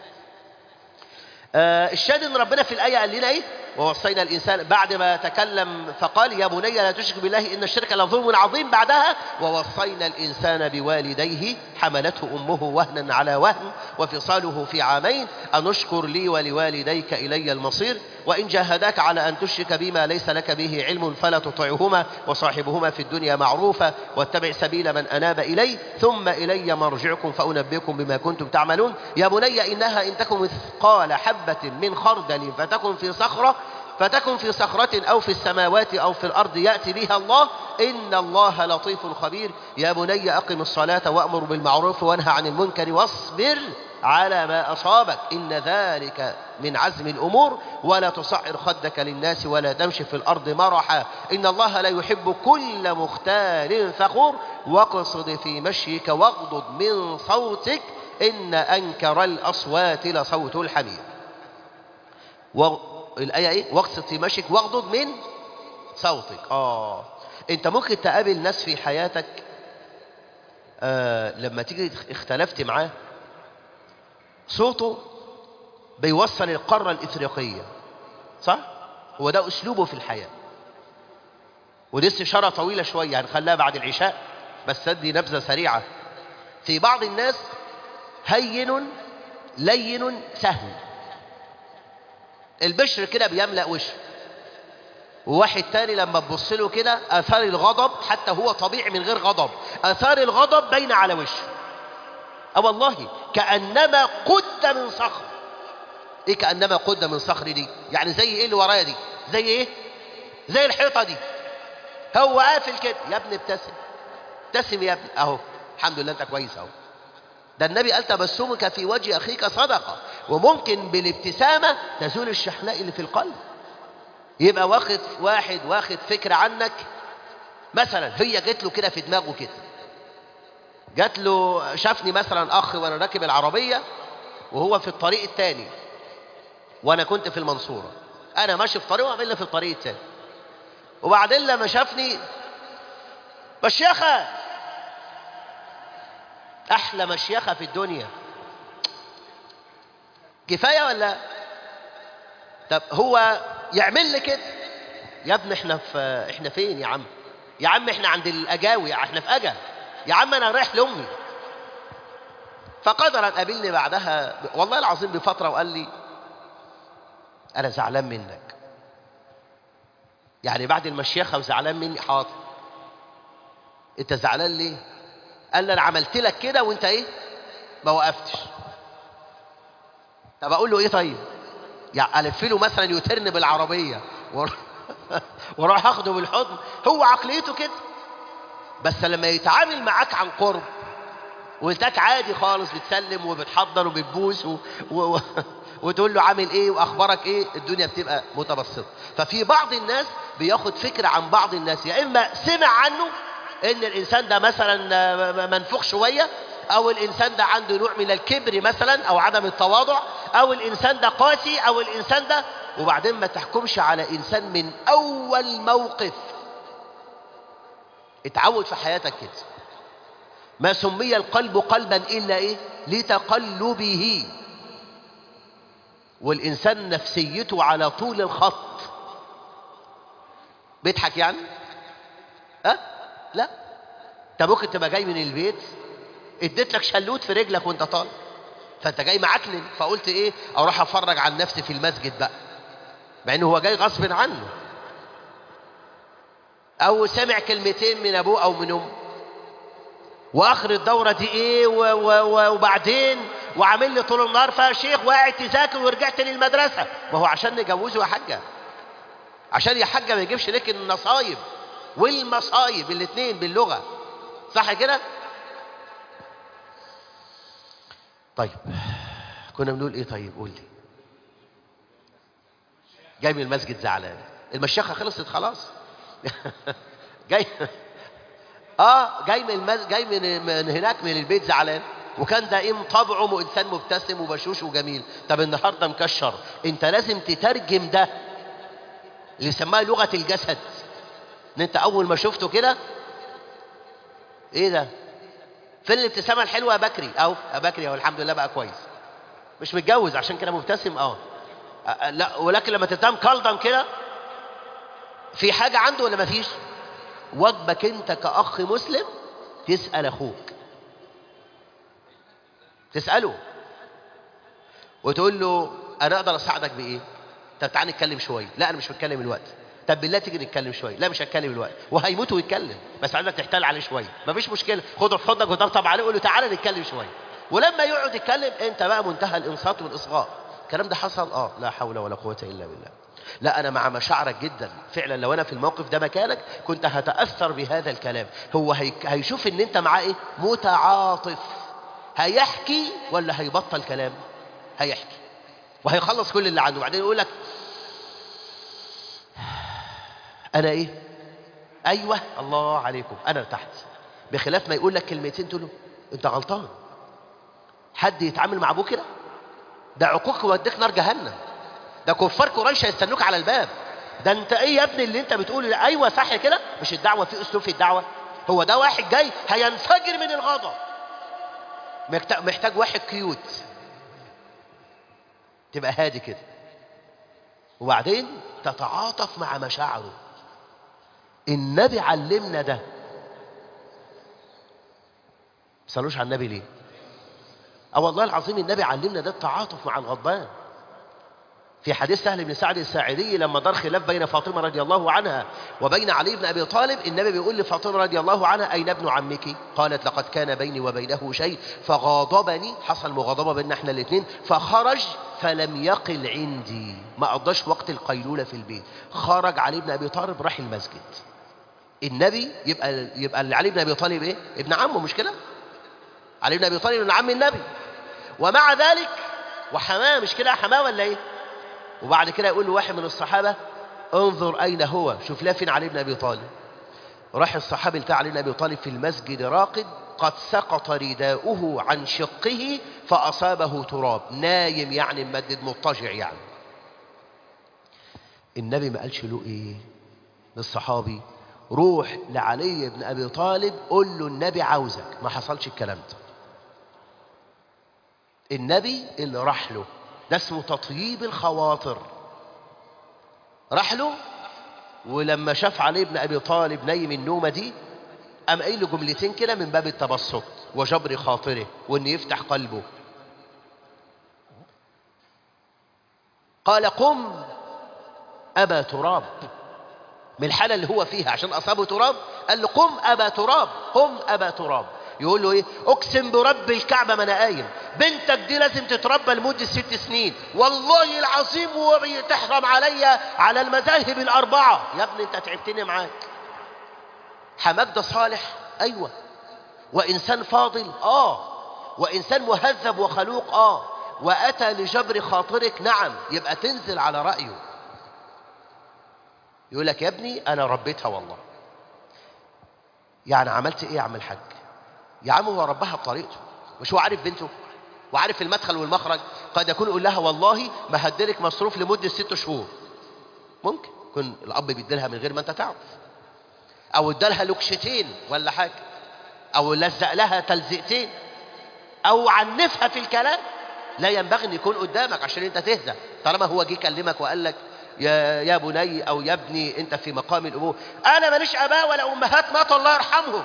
آه الشاهد ان ربنا في الايه قال لنا ايه ووصينا الانسان بعد ما تكلم فقال يا بني لا تشرك بالله ان الشرك لظلم عظيم بعدها ووصينا الانسان بوالديه حملته امه وهنا على وهن وفصاله في عامين ان اشكر لي ولوالديك الي المصير وان جاهداك على ان تشرك بما ليس لك به علم فلا تطعهما وصاحبهما في الدنيا معروفا واتبع سبيل من اناب الي ثم الي مرجعكم فانبئكم بما كنتم تعملون يا بني انها ان تكن مثقال حبه من خردل فتكن في صخره فتكن في صخرة أو في السماوات أو في الأرض يأتي بها الله إن الله لطيف خبير يا بني أقم الصلاة وأمر بالمعروف وانهى عن المنكر واصبر على ما أصابك إن ذلك من عزم الأمور ولا تصعر خدك للناس ولا تمشي في الأرض مرحا إن الله لا يحب كل مختال فخور واقصد في مشيك واغضض من صوتك إن أنكر الأصوات لصوت الحمير و... الآية إيه؟ واقصد في مشيك واغضض من صوتك آه أنت ممكن تقابل ناس في حياتك آه لما تيجي اختلفت معاه صوته بيوصل القارة الإفريقية صح؟ هو ده أسلوبه في الحياة ودي استشارة طويلة شوية هنخليها بعد العشاء بس ادي نبذة سريعة في بعض الناس هين لين سهل البشر كده بيملأ وشه وواحد تاني لما تبص له كده اثار الغضب حتى هو طبيعي من غير غضب اثار الغضب باينه على وشه اه والله كانما قد من صخر ايه كانما قد من صخر دي يعني زي ايه اللي ورايا دي زي ايه زي الحيطه دي هو قافل كده يا ابني ابتسم ابتسم يا ابني اهو الحمد لله انت كويس اهو ده النبي قال تبسمك في وجه اخيك صدقه وممكن بالابتسامه تزول الشحناء اللي في القلب يبقى واخد واحد واخد فكره عنك مثلا هي جت له كده في دماغه كده جات له شافني مثلا اخ وانا راكب العربيه وهو في الطريق الثاني وانا كنت في المنصوره انا ماشي في طريق وعامل في الطريق الثاني وبعدين لما شافني مشيخه احلى مشيخه في الدنيا كفايه ولا طب هو يعمل لي كده يا ابني احنا في احنا فين يا عم يا عم احنا عند الاجاوي احنا في اجا يا عم انا رايح لامي فقدر ان قابلني بعدها والله العظيم بفتره وقال لي انا زعلان منك يعني بعد المشيخه وزعلان مني حاضر انت زعلان ليه قال لي انا عملت لك كده وانت ايه ما وقفتش طب اقول له ايه طيب يعني الف له مثلا يوترن بالعربيه واروح اخده بالحضن هو عقليته كده بس لما يتعامل معاك عن قرب وانتك عادي خالص بتسلم وبتحضر وبتبوس و... و... و... وتقول له عامل ايه واخبارك ايه الدنيا بتبقى متبسطه ففي بعض الناس بياخد فكره عن بعض الناس يا اما سمع عنه ان الانسان ده مثلا منفوخ شويه او الانسان ده عنده نوع من الكبر مثلا او عدم التواضع او الانسان ده قاسي او الانسان ده وبعدين ما تحكمش على انسان من اول موقف اتعود في حياتك كده ما سمي القلب قلبا الا ايه لتقلبه والانسان نفسيته على طول الخط بيضحك يعني أه؟ لا انت ممكن تبقى جاي من البيت اديت لك شلوت في رجلك وانت طالع فانت جاي معكلن فقلت ايه اروح افرج عن نفسي في المسجد بقى مع انه هو جاي غصب عنه او سمع كلمتين من ابوه او من امه واخر الدوره دي ايه و و وبعدين وعامل لي طول النهار فيها شيخ وقاعد تذاكر ورجعت للمدرسه ما هو عشان نجوزه يا حاجه عشان يا حاجه ما يجيبش لك النصايب والمصايب الاثنين باللغه صح كده طيب كنا بنقول ايه طيب قول لي جاي من المسجد زعلان المشيخه خلصت خلاص جاي اه جاي من المز... جاي من من هناك من البيت زعلان وكان دائم طبعه انسان مبتسم وبشوش وجميل طب النهارده مكشر انت لازم تترجم ده اللي يسموها لغه الجسد ان انت اول ما شفته كده ايه ده فين الابتسامه الحلوه يا بكري اهو يا بكري اهو الحمد لله بقى كويس مش متجوز عشان كده مبتسم اه لا ولكن لما تتهم كالدم كده في حاجه عنده ولا مفيش واجبك انت كاخ مسلم تسال اخوك تساله وتقول له انا اقدر اساعدك بايه طب تعالى نتكلم شويه لا انا مش بتكلم الوقت طب بالله تيجي نتكلم شويه لا مش هتكلم الوقت وهيموت ويتكلم بس عايزك تحتال عليه شويه مفيش مشكله خده في حضنك وطبطب عليه وقول له تعالى نتكلم شويه ولما يقعد يتكلم انت بقى منتهى الانصات والاصغاء الكلام ده حصل اه لا حول ولا قوه الا بالله لا انا مع مشاعرك جدا فعلا لو انا في الموقف ده مكانك كنت هتاثر بهذا الكلام هو هي... هيشوف ان انت معاه ايه متعاطف هيحكي ولا هيبطل كلام هيحكي وهيخلص كل اللي عنده وبعدين يقول لك انا ايه ايوه الله عليكم انا ارتحت بخلاف ما يقول لك كلمتين تقول له انت غلطان حد يتعامل مع ابوه كده ده عقوق يوديك نار جهنم ده كفار قريش هيستنوك على الباب ده انت ايه يا ابني اللي انت بتقوله ايوه صح كده مش الدعوه في اسلوب في الدعوه هو ده واحد جاي هينفجر من الغضب محتاج واحد كيوت تبقى هادي كده وبعدين تتعاطف مع مشاعره النبي علمنا ده صلوش على النبي ليه اه والله العظيم النبي علمنا ده التعاطف مع الغضبان في حديث سهل بن سعد الساعدي لما دار خلاف بين فاطمة رضي الله عنها وبين علي بن أبي طالب النبي بيقول لفاطمة رضي الله عنها أين ابن عمك قالت لقد كان بيني وبينه شيء فغاضبني حصل مغاضبة بيننا احنا الاثنين فخرج فلم يقل عندي ما قضاش وقت القيلولة في البيت خرج علي بن أبي طالب راح المسجد النبي يبقى يبقى اللي علي بن أبي طالب ايه ابن عمه مش كده علي بن أبي طالب ابن عم النبي ومع ذلك وحماه مش كده حماه ولا ايه وبعد كده يقول له واحد من الصحابة انظر أين هو شوف لا فين علي بن أبي طالب راح الصحابي بتاع علي بن أبي طالب في المسجد راقد قد سقط رداؤه عن شقه فأصابه تراب نايم يعني ممدد مضطجع يعني النبي ما قالش له ايه للصحابي روح لعلي بن أبي طالب قول له النبي عاوزك ما حصلش الكلام ده النبي اللي راح له ده اسمه تطييب الخواطر راح له ولما شاف علي بن ابي طالب نايم النومه دي قام قايل له جملتين كده من باب التبسط وجبر خاطره وان يفتح قلبه قال قم ابا تراب من الحاله اللي هو فيها عشان اصابه تراب قال له قم ابا تراب قم ابا تراب يقول له ايه اقسم برب الكعبه ما انا قايم بنتك دي لازم تتربى لمده ست سنين والله العظيم وتحرم عليا على المذاهب الاربعه يا ابني انت تعبتني معاك حماك ده صالح ايوه وانسان فاضل اه وانسان مهذب وخلوق اه واتى لجبر خاطرك نعم يبقى تنزل على رايه يقول لك يا ابني انا ربيتها والله يعني عملت ايه يا عم الحاج يا عم هو ربها بطريقته مش هو عارف بنته وعارف المدخل والمخرج قد يكون يقول لها والله ما هديلك مصروف لمدة ست شهور ممكن يكون الأب بيديلها من غير ما أنت تعرف أو ادالها لكشتين ولا حاجة أو لزق لها تلزقتين أو عنفها في الكلام لا ينبغي أن يكون قدامك عشان أنت تهدى طالما هو جه كلمك وقال لك يا يا بني أو يا ابني أنت في مقام الأمور أنا ماليش آباء ولا أمهات ماتوا الله يرحمهم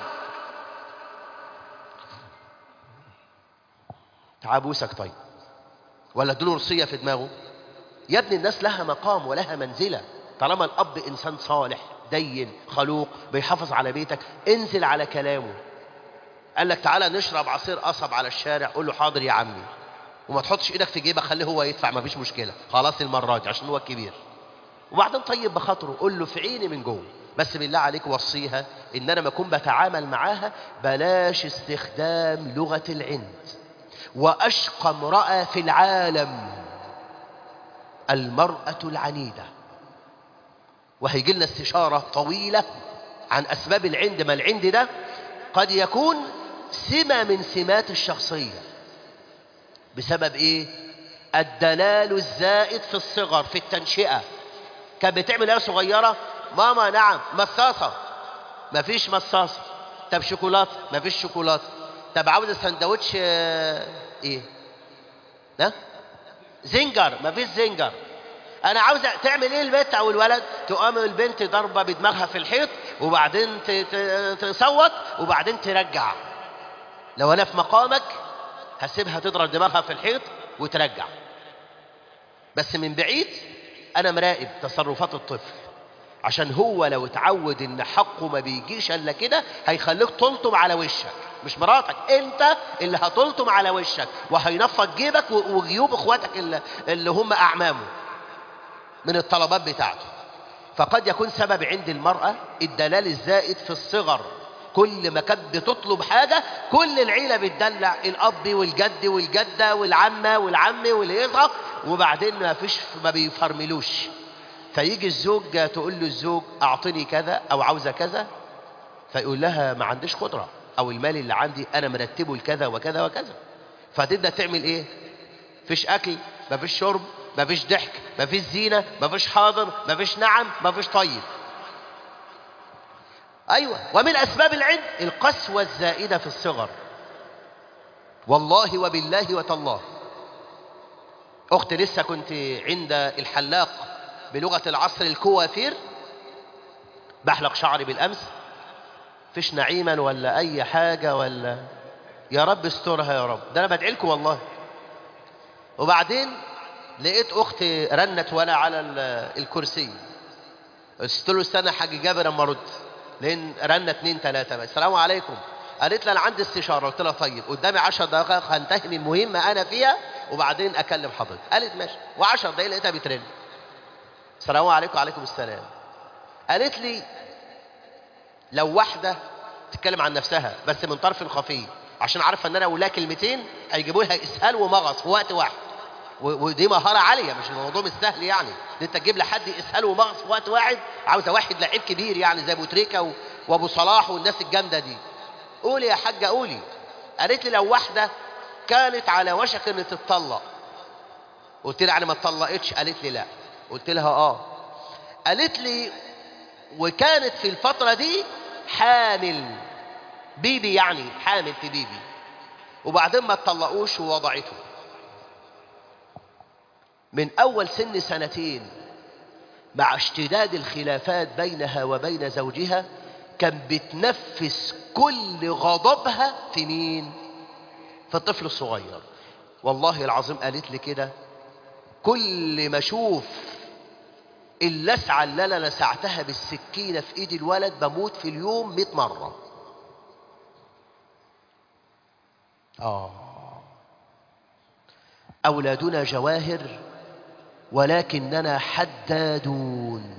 تعابوسك طيب ولا ادوله وصية في دماغه يا ابني الناس لها مقام ولها منزلة طالما الأب إنسان صالح دين خلوق بيحافظ على بيتك انزل على كلامه قال لك تعالى نشرب عصير قصب على الشارع قول له حاضر يا عمي وما تحطش ايدك في جيبك خليه هو يدفع ما فيش مشكلة خلاص المرة دي عشان هو الكبير وبعدين طيب بخاطره قول له في عيني من جوه بس بالله عليك وصيها ان انا ما اكون بتعامل معاها بلاش استخدام لغة العند وأشقى امرأة في العالم المرأة العنيدة وهيجي لنا استشارة طويلة عن أسباب العند ما العند ده قد يكون سمة من سمات الشخصية بسبب إيه؟ الدلال الزائد في الصغر في التنشئة كانت بتعمل ايه صغيرة ماما نعم مصاصة مفيش مصاصة طب شوكولاتة مفيش شوكولاتة طب عاوز سندوتش ايه ده زنجر مفيش زنجر انا عاوز تعمل ايه البنت او الولد تقام البنت ضربه بدماغها في الحيط وبعدين تصوت وبعدين ترجع لو انا في مقامك هسيبها تضرب دماغها في الحيط وترجع بس من بعيد انا مراقب تصرفات الطفل عشان هو لو اتعود ان حقه ما بيجيش الا كده هيخليك تلطم على وشك مش مراتك انت اللي هتلطم على وشك وهينفض جيبك وجيوب اخواتك اللي, اللي هم اعمامه من الطلبات بتاعته فقد يكون سبب عند المرأة الدلال الزائد في الصغر كل ما كانت بتطلب حاجة كل العيلة بتدلع الأب والجد والجدة والعمة والعم والإصغى وبعدين ما فيش ما بيفرملوش فيجي الزوج تقول له الزوج أعطني كذا أو عاوزة كذا فيقول لها ما عنديش قدرة أو المال اللي عندي أنا مرتبه لكذا وكذا وكذا فتبدأ تعمل إيه؟ فيش أكل مفيش شرب مفيش ضحك مفيش زينة مفيش حاضر مفيش نعم مفيش طيب أيوة ومن أسباب العند القسوة الزائدة في الصغر والله وبالله وتالله اختي لسه كنت عند الحلاق بلغه العصر الكوافير بحلق شعري بالامس فيش نعيما ولا اي حاجه ولا يا رب استرها يا رب ده انا بدعي لكم والله وبعدين لقيت اختي رنت وانا على ال- الكرسي قلت له استنى يا حاج جابر اما ارد لان رنة اتنين تلاته بس السلام عليكم قالت لي انا عندي استشاره قلت لها طيب قدامي 10 دقائق هنتهي من المهمه انا فيها وبعدين اكلم حضرتك قالت ماشي و10 دقايق لقيتها بترن السلام عليكم وعليكم السلام قالت لي لو واحده تتكلم عن نفسها بس من طرف خفي عشان عارفه ان انا اقول لها كلمتين هيجيبوا لها اسهال ومغص في وقت واحد و- ودي مهاره عاليه مش الموضوع مش سهل يعني ان انت تجيب لحد اسهال ومغص في وقت واحد عاوزه واحد لعيب كبير يعني زي ابو تريكه و- وابو صلاح والناس الجامده دي قولي يا حاجه قولي قالت لي لو واحده كانت على وشك ان تتطلق قلت لها يعني ما اتطلقتش قالت لي لا قلت لها اه قالت لي وكانت في الفتره دي حامل بيبي يعني حامل في بيبي وبعدين ما اتطلقوش ووضعته من أول سن سنتين مع اشتداد الخلافات بينها وبين زوجها كان بتنفس كل غضبها في مين؟ في الطفل الصغير والله العظيم قالت لي كده كل ما اشوف اللسعة اللي انا لسعتها بالسكينة في ايد الولد بموت في اليوم 100 مرة آه أولادنا جواهر ولكننا حدادون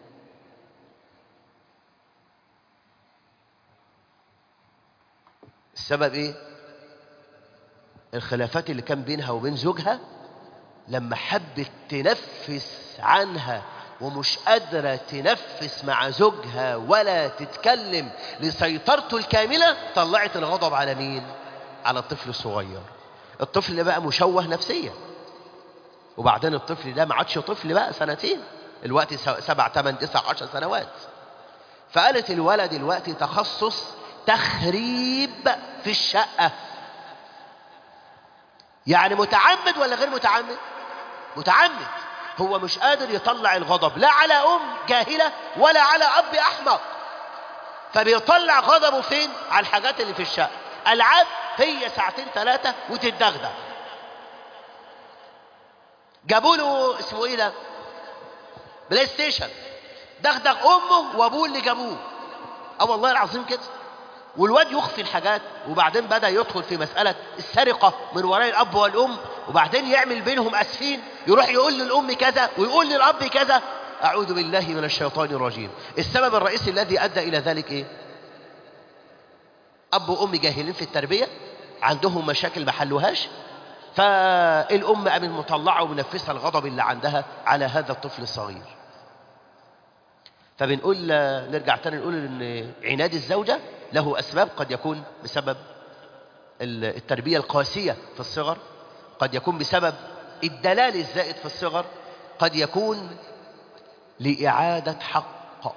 السبب ايه الخلافات اللي كان بينها وبين زوجها لما حبت تنفس عنها ومش قادرة تنفس مع زوجها ولا تتكلم لسيطرته الكاملة طلعت الغضب على مين؟ على الطفل الصغير الطفل اللي بقى مشوه نفسيا وبعدين الطفل ده ما عادش طفل بقى سنتين الوقت س- سبع ثمان تسع عشر سنوات فقالت الولد دلوقتي تخصص تخريب في الشقة يعني متعمد ولا غير متعمد متعمد هو مش قادر يطلع الغضب لا على أم جاهلة ولا على أب أحمق فبيطلع غضبه فين على الحاجات اللي في الشقة ألعاب هي ساعتين ثلاثة وتتدغدغ جابوا له اسمه ايه ده بلاي ستيشن دغدغ امه وابوه اللي جابوه اه والله العظيم كده والواد يخفي الحاجات وبعدين بدا يدخل في مساله السرقه من وراء الاب والام وبعدين يعمل بينهم اسفين يروح يقول للام كذا ويقول للاب كذا اعوذ بالله من الشيطان الرجيم السبب الرئيسي الذي ادى الى ذلك ايه اب وام جاهلين في التربيه عندهم مشاكل ما حلوهاش فالام قامت مطلعه ومنفسها الغضب اللي عندها على هذا الطفل الصغير فبنقول نرجع تاني نقول ان عناد الزوجه له اسباب قد يكون بسبب التربيه القاسيه في الصغر قد يكون بسبب الدلال الزائد في الصغر قد يكون لإعادة حق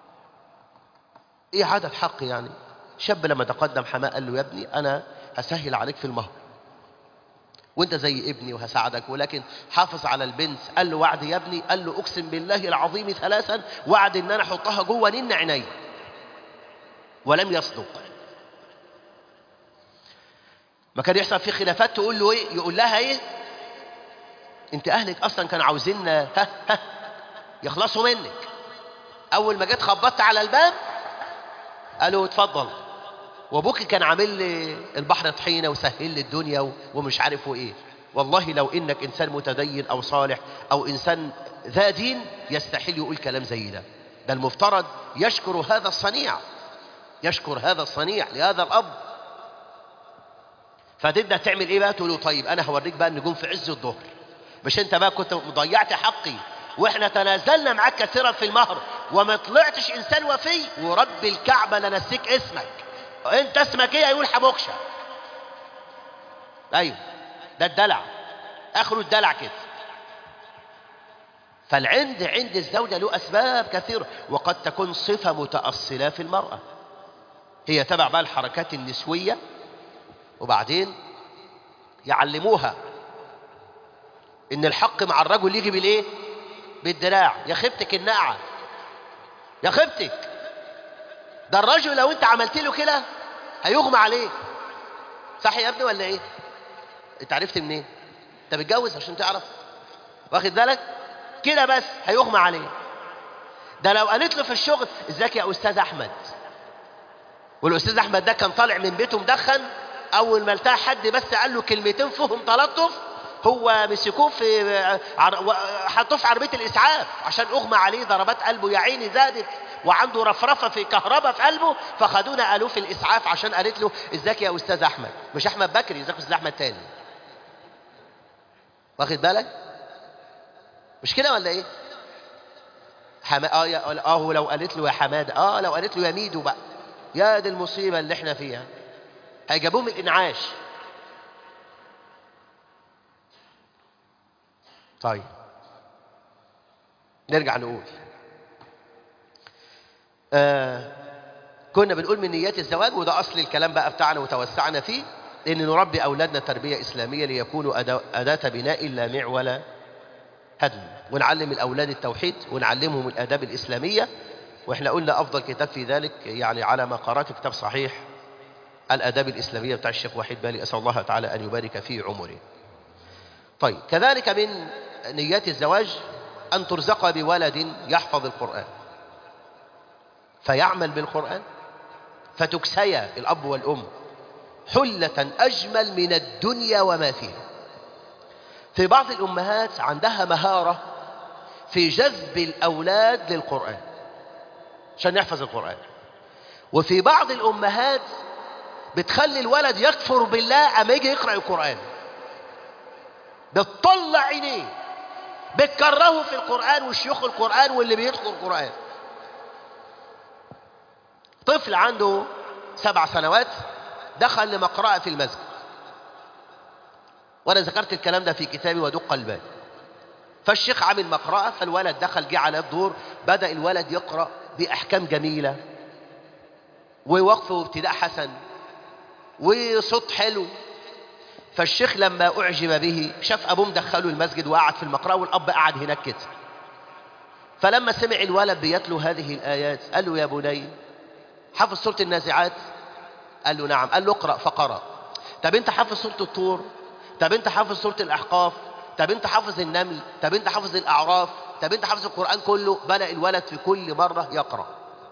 إعادة حق يعني شاب لما تقدم حماه قال له يا ابني أنا هسهل عليك في المهر وانت زي ابني وهساعدك ولكن حافظ على البنت قال له وعد يا ابني قال له اقسم بالله العظيم ثلاثا وعد ان انا احطها جوه نن عيني ولم يصدق ما كان يحصل فيه خلافات تقول له ايه يقول لها ايه انت اهلك اصلا كانوا عاوزين ها ها يخلصوا منك اول ما جيت خبطت على الباب قالوا اتفضل وابوك كان عامل لي البحر طحينه وسهل لي الدنيا ومش عارف ايه والله لو انك انسان متدين او صالح او انسان ذا دين يستحيل يقول كلام زي ده ده المفترض يشكر هذا الصنيع يشكر هذا الصنيع لهذا الاب فتبدا تعمل ايه بقى تقول له طيب انا هوريك بقى النجوم في عز الظهر مش انت بقى كنت ضيعت حقي واحنا تنازلنا معاك كثيرا في المهر وما طلعتش انسان وفي ورب الكعبه لنسيك اسمك انت اسمك ايه يقول حبوكشه ايوه ده الدلع اخره الدلع كده فالعند عند الزوجه له اسباب كثيره وقد تكون صفه متاصله في المراه هي تبع بقى الحركات النسويه وبعدين يعلموها ان الحق مع الرجل يجي بالايه بالدراع يا خيبتك النقعه يا خيبتك ده الرجل لو انت عملت له كده هيغمى عليه صح يا ابني ولا ايه انت عرفت منين انت متجوز عشان تعرف واخد بالك كده بس هيغمى عليه ده لو قالت له في الشغل ازيك يا استاذ احمد والاستاذ احمد ده كان طالع من بيته مدخن اول ما التقى حد بس قال له كلمتين فيهم تلطف هو مسكوه في عر... حطوه في عربيه الاسعاف عشان اغمى عليه ضربات قلبه يا عيني زادت وعنده رفرفه في كهرباء في قلبه فخدونا قالوه في الاسعاف عشان قالت له ازيك يا استاذ احمد مش احمد بكري ازيك يا استاذ احمد تاني واخد بالك مش كده ولا ايه حما... اه يا... اه لو قالت له يا حماده اه لو قالت له يا ميدو بقى يا دي المصيبه اللي احنا فيها هيجابوه من الانعاش طيب نرجع نقول آه كنا بنقول من نيات الزواج وده أصل الكلام بقى بتاعنا وتوسعنا فيه إن نربي أولادنا تربية إسلامية ليكونوا أداة بناء لا معول هدم ونعلم الأولاد التوحيد ونعلمهم الآداب الإسلامية وإحنا قلنا أفضل كتاب في ذلك يعني على ما قرأت كتاب صحيح الآداب الإسلامية بتاع الشيخ وحيد بالي أسأل الله تعالى أن يبارك في عمره طيب كذلك من نيات الزواج أن ترزق بولد يحفظ القرآن فيعمل بالقرآن فتكسيا الأب والأم حلة أجمل من الدنيا وما فيها في بعض الأمهات عندها مهارة في جذب الأولاد للقرآن عشان يحفظ القرآن وفي بعض الأمهات بتخلي الولد يكفر بالله أما يجي يقرأ القرآن بتطلع عينيه بتكرهه في القرآن وشيوخ القرآن واللي بيدخل القرآن طفل عنده سبع سنوات دخل لمقرأة في المسجد وأنا ذكرت الكلام ده في كتابي ودق الباب فالشيخ عامل مقرأة فالولد دخل جه على الدور بدأ الولد يقرأ بأحكام جميلة ووقف وابتداء حسن وصوت حلو فالشيخ لما أعجب به شاف أبوه مدخله المسجد وقعد في المقرأة والأب قعد هناك كده فلما سمع الولد بيتلو هذه الآيات قال له يا بني حافظ سورة النازعات قال له نعم قال له اقرأ فقرأ طب انت حافظ سورة الطور طب انت حافظ سورة الأحقاف طب انت حافظ النمل طب انت حافظ الأعراف طب انت حافظ القرآن كله بدأ الولد في كل مرة يقرأ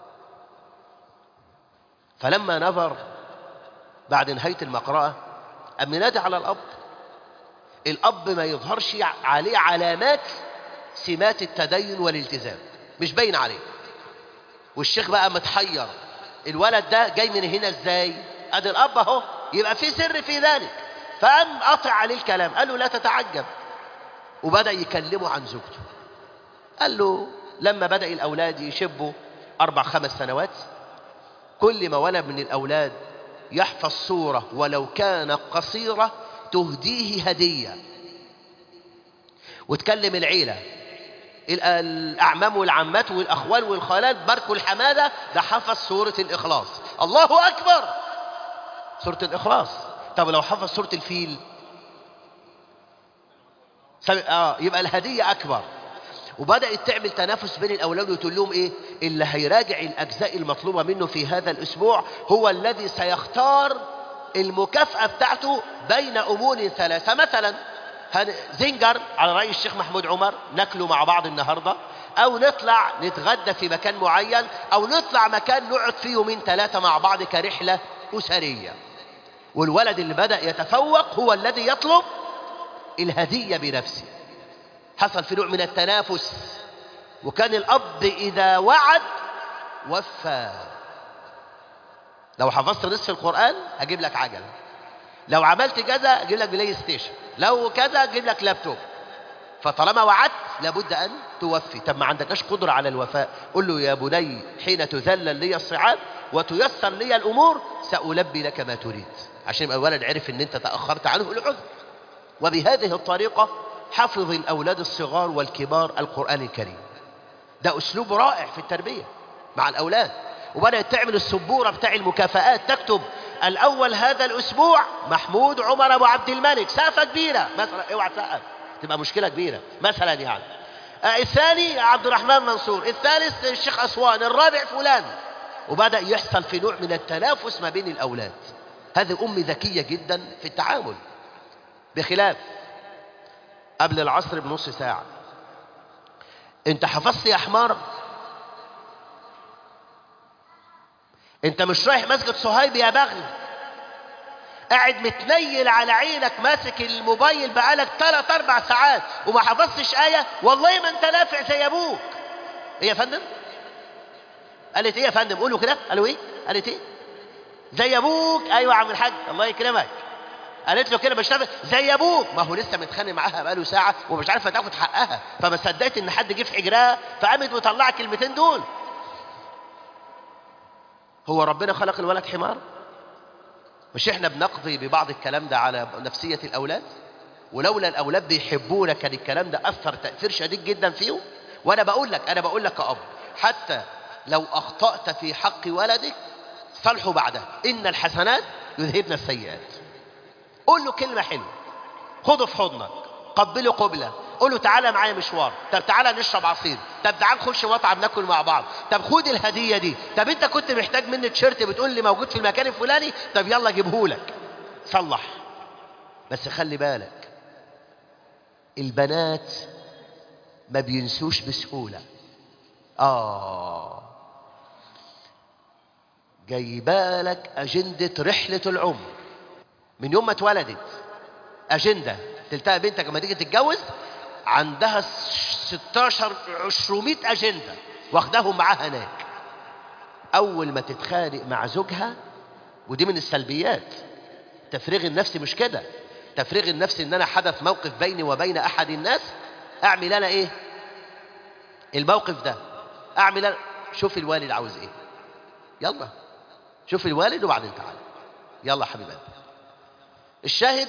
فلما نظر بعد نهاية المقرأة أم نادي على الأب الأب ما يظهرش عليه علامات سمات التدين والالتزام مش باين عليه والشيخ بقى متحير الولد ده جاي من هنا ازاي ادي الاب اهو يبقى في سر في ذلك فقام قطع عليه الكلام قال له لا تتعجب وبدا يكلمه عن زوجته قال له لما بدا الاولاد يشبوا اربع خمس سنوات كل ما ولد من الاولاد يحفظ صوره ولو كانت قصيره تهديه هديه وتكلم العيله الأعمام والعمات والأخوال والخالات باركوا الحمادة ده حفظ سورة الإخلاص الله أكبر سورة الإخلاص طب لو حفظ سورة الفيل آه يبقى الهدية أكبر وبدأت تعمل تنافس بين الأولاد وتقول لهم إيه اللي هيراجع الأجزاء المطلوبة منه في هذا الأسبوع هو الذي سيختار المكافأة بتاعته بين أمور ثلاثة مثلا زنجر على رأي الشيخ محمود عمر ناكله مع بعض النهاردة أو نطلع نتغدى في مكان معين أو نطلع مكان نقعد فيه يومين ثلاثة مع بعض كرحلة أسرية والولد اللي بدأ يتفوق هو الذي يطلب الهدية بنفسه حصل في نوع من التنافس وكان الأب إذا وعد وفى لو حفظت نصف القرآن هجيب لك عجلة لو عملت كذا اجيب لك بلاي ستيشن لو كذا اجيب لك لابتوب فطالما وعدت لابد ان توفي طب ما عندكش قدره على الوفاء قل له يا بني حين تذلل لي الصعاب وتيسر لي الامور سالبي لك ما تريد عشان يبقى الولد عرف ان انت تاخرت عنه العذر وبهذه الطريقه حفظ الاولاد الصغار والكبار القران الكريم ده اسلوب رائع في التربيه مع الاولاد وبدات تعمل السبوره بتاع المكافآت تكتب الأول هذا الأسبوع محمود عمر أبو عبد الملك سقفة كبيرة مثلا اوعى تسقف تبقى مشكلة كبيرة مثلا يعني آه، الثاني عبد الرحمن منصور الثالث الشيخ أسوان الرابع فلان وبدأ يحصل في نوع من التنافس ما بين الأولاد هذه أم ذكية جدا في التعامل بخلاف قبل العصر بنص ساعة انت حفظت يا حمار انت مش رايح مسجد صهيب يا بغل قاعد متنيل على عينك ماسك الموبايل بقالك ثلاث اربع ساعات وما حفظتش آية والله ما انت نافع زي ابوك ايه يا فندم قالت ايه يا فندم قولوا كده قالوا ايه قالت ايه زي ابوك ايوه يا عم الحاج الله يكرمك قالت له كده مش نافع زي ابوك ما هو لسه متخانق معاها بقاله ساعه ومش عارفه تاخد حقها فما صدقت ان حد جه في حجرها فقامت وطلع الكلمتين دول هو ربنا خلق الولد حمار مش احنا بنقضي ببعض الكلام ده على نفسية الأولاد ولولا الأولاد بيحبونا كان الكلام ده أثر تأثير شديد جدا فيهم وأنا بقول لك أنا بقول لك كأب حتى لو أخطأت في حق ولدك صلحوا بعدها إن الحسنات يذهبن السيئات قول له كلمة حلوة خده في حضنك قبله قبلة قول له تعالى معايا مشوار طب تعالى نشرب عصير طب تعال نخش مطعم ناكل مع بعض طب خد الهديه دي طب انت كنت محتاج مني تيشيرت بتقول لي موجود في المكان الفلاني طب يلا اجيبهولك صلح بس خلي بالك البنات ما بينسوش بسهوله اه جايبالك اجنده رحله العمر من يوم ما اتولدت اجنده تلتقى بنتك لما تيجي تتجوز عندها 16 200 اجنده واخداهم معاها هناك اول ما تتخانق مع زوجها ودي من السلبيات تفريغ النفس مش كده تفريغ النفس ان انا حدث موقف بيني وبين احد الناس اعمل انا ايه الموقف ده اعمل انا شوف الوالد عاوز ايه يلا شوف الوالد وبعدين تعالى يلا حبيب قلبي الشاهد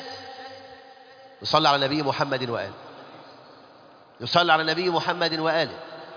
يصلي على نبي محمد وآله يصلي على نبي محمد وآله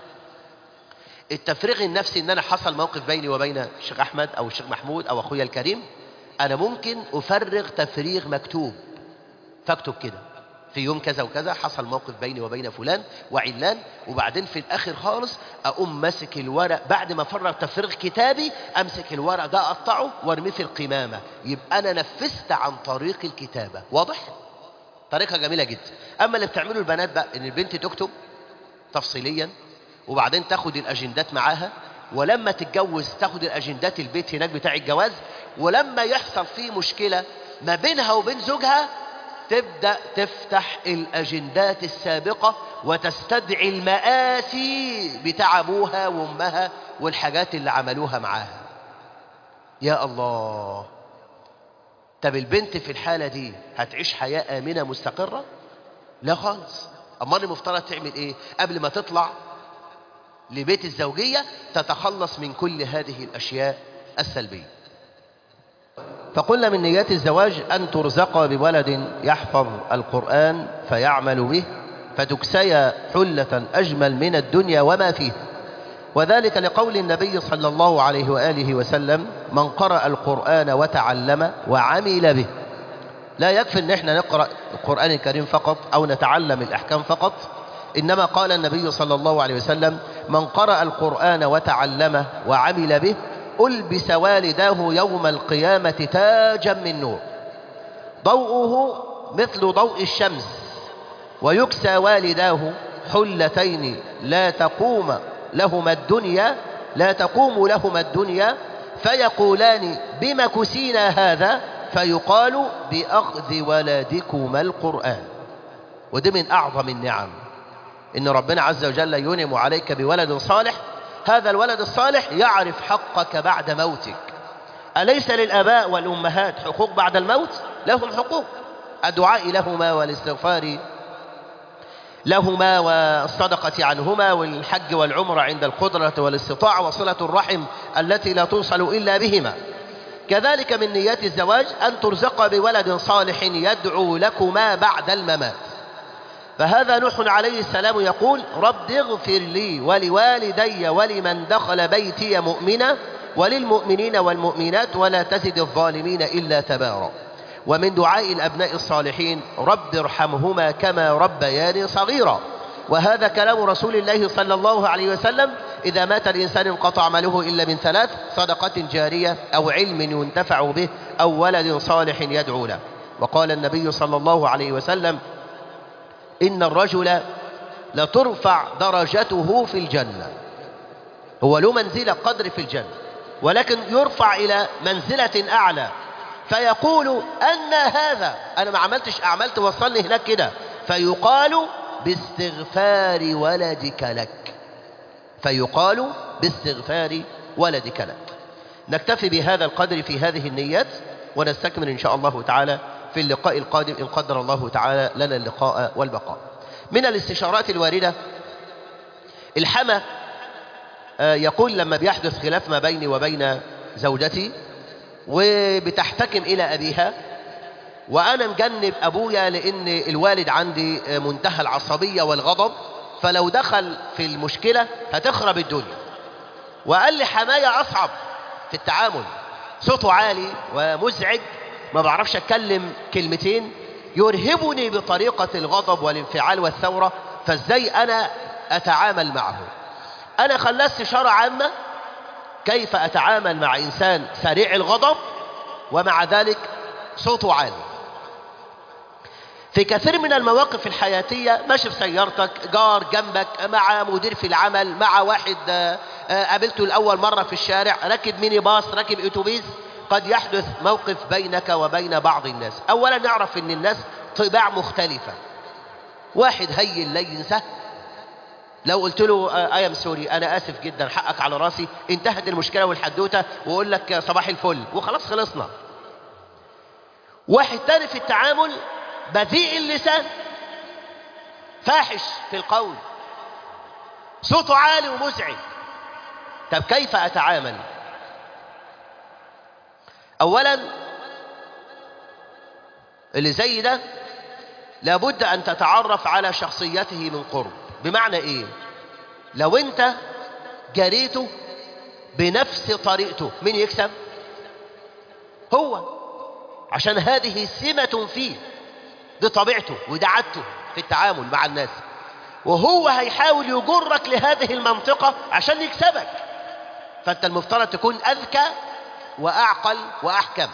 التفريغ النفسي ان انا حصل موقف بيني وبين الشيخ احمد او الشيخ محمود او اخويا الكريم انا ممكن افرغ تفريغ مكتوب فاكتب كده في يوم كذا وكذا حصل موقف بيني وبين فلان وعلان وبعدين في الاخر خالص اقوم ماسك الورق بعد ما افرغ تفريغ كتابي امسك الورق ده اقطعه وارميه في القمامه يبقى انا نفذت عن طريق الكتابه واضح طريقه جميله جدا اما اللي بتعمله البنات بقى ان البنت تكتب تفصيليا وبعدين تاخد الاجندات معاها ولما تتجوز تاخد الاجندات البيت هناك بتاع الجواز ولما يحصل فيه مشكله ما بينها وبين زوجها تبدا تفتح الاجندات السابقه وتستدعي المآسي بتاع ابوها وامها والحاجات اللي عملوها معاها يا الله طب البنت في الحالة دي هتعيش حياة آمنة مستقرة؟ لا خالص أمال المفترض تعمل إيه؟ قبل ما تطلع لبيت الزوجية تتخلص من كل هذه الأشياء السلبية فقلنا من نيات الزواج أن ترزق بولد يحفظ القرآن فيعمل به فتكسي حلة أجمل من الدنيا وما فيها وذلك لقول النبي صلى الله عليه وآله وسلم من قرأ القرآن وتعلم وعمل به لا يكفي ان احنا نقرأ القرآن الكريم فقط او نتعلم الأحكام فقط إنما قال النبي صلى الله عليه وسلم من قرأ القرآن وتعلمه وعمل به ألبس والداه يوم القيامة تاجا من نور ضوءه مثل ضوء الشمس ويكسى والداه حلتين لا تقوم لهما الدنيا لا تقوم لهما الدنيا فيقولان بما كسينا هذا فيقال بأخذ ولدكما القرآن ودي من أعظم النعم إن ربنا عز وجل ينعم عليك بولد صالح هذا الولد الصالح يعرف حقك بعد موتك أليس للآباء والأمهات حقوق بعد الموت لهم حقوق الدعاء لهما والاستغفار لهما والصدقة عنهما والحج والعمرة عند القدرة والاستطاعة وصلة الرحم التي لا توصل إلا بهما كذلك من نيات الزواج أن ترزق بولد صالح يدعو لكما بعد الممات فهذا نوح عليه السلام يقول رب اغفر لي ولوالدي ولمن دخل بيتي مؤمنا وللمؤمنين والمؤمنات ولا تزد الظالمين إلا تبارا ومن دعاء الأبناء الصالحين رب ارحمهما كما ربياني صغيرا وهذا كلام رسول الله صلى الله عليه وسلم إذا مات الإنسان انقطع عمله إلا من ثلاث صدقة جارية أو علم ينتفع به أو ولد صالح يدعو له وقال النبي صلى الله عليه وسلم إن الرجل لترفع درجته في الجنة هو له منزلة قدر في الجنة ولكن يرفع إلى منزلة أعلى فيقول أن هذا أنا ما عملتش أعمال توصلني هناك كده فيقال باستغفار ولدك لك فيقال باستغفار ولدك لك نكتفي بهذا القدر في هذه النيات ونستكمل إن شاء الله تعالى في اللقاء القادم إن قدر الله تعالى لنا اللقاء والبقاء من الاستشارات الواردة الحمى يقول لما بيحدث خلاف ما بيني وبين زوجتي وبتحتكم إلى أبيها وأنا مجنب أبويا لأن الوالد عندي منتهى العصبية والغضب فلو دخل في المشكلة هتخرب الدنيا وقال لي حماية أصعب في التعامل صوته عالي ومزعج ما بعرفش أتكلم كلمتين يرهبني بطريقة الغضب والانفعال والثورة فازاي أنا أتعامل معه أنا خلاه استشارة عامة كيف أتعامل مع إنسان سريع الغضب ومع ذلك صوته عالي في كثير من المواقف الحياتية ماشي في سيارتك جار جنبك مع مدير في العمل مع واحد قابلته لأول مرة في الشارع راكب ميني باص راكب اتوبيس قد يحدث موقف بينك وبين بعض الناس أولا نعرف أن الناس طباع مختلفة واحد هين لين سهل لو قلت له اي ام سوري انا اسف جدا حقك على راسي انتهت المشكله والحدوته واقول لك صباح الفل وخلاص خلصنا واحد تاني في التعامل بذيء اللسان فاحش في القول صوته عالي ومزعج طب كيف اتعامل اولا اللي زي ده لابد ان تتعرف على شخصيته من قرب بمعنى ايه لو انت جريته بنفس طريقته مين يكسب هو عشان هذه سمة فيه دي طبيعته ودي عادته في التعامل مع الناس وهو هيحاول يجرك لهذه المنطقة عشان يكسبك فانت المفترض تكون اذكى واعقل واحكم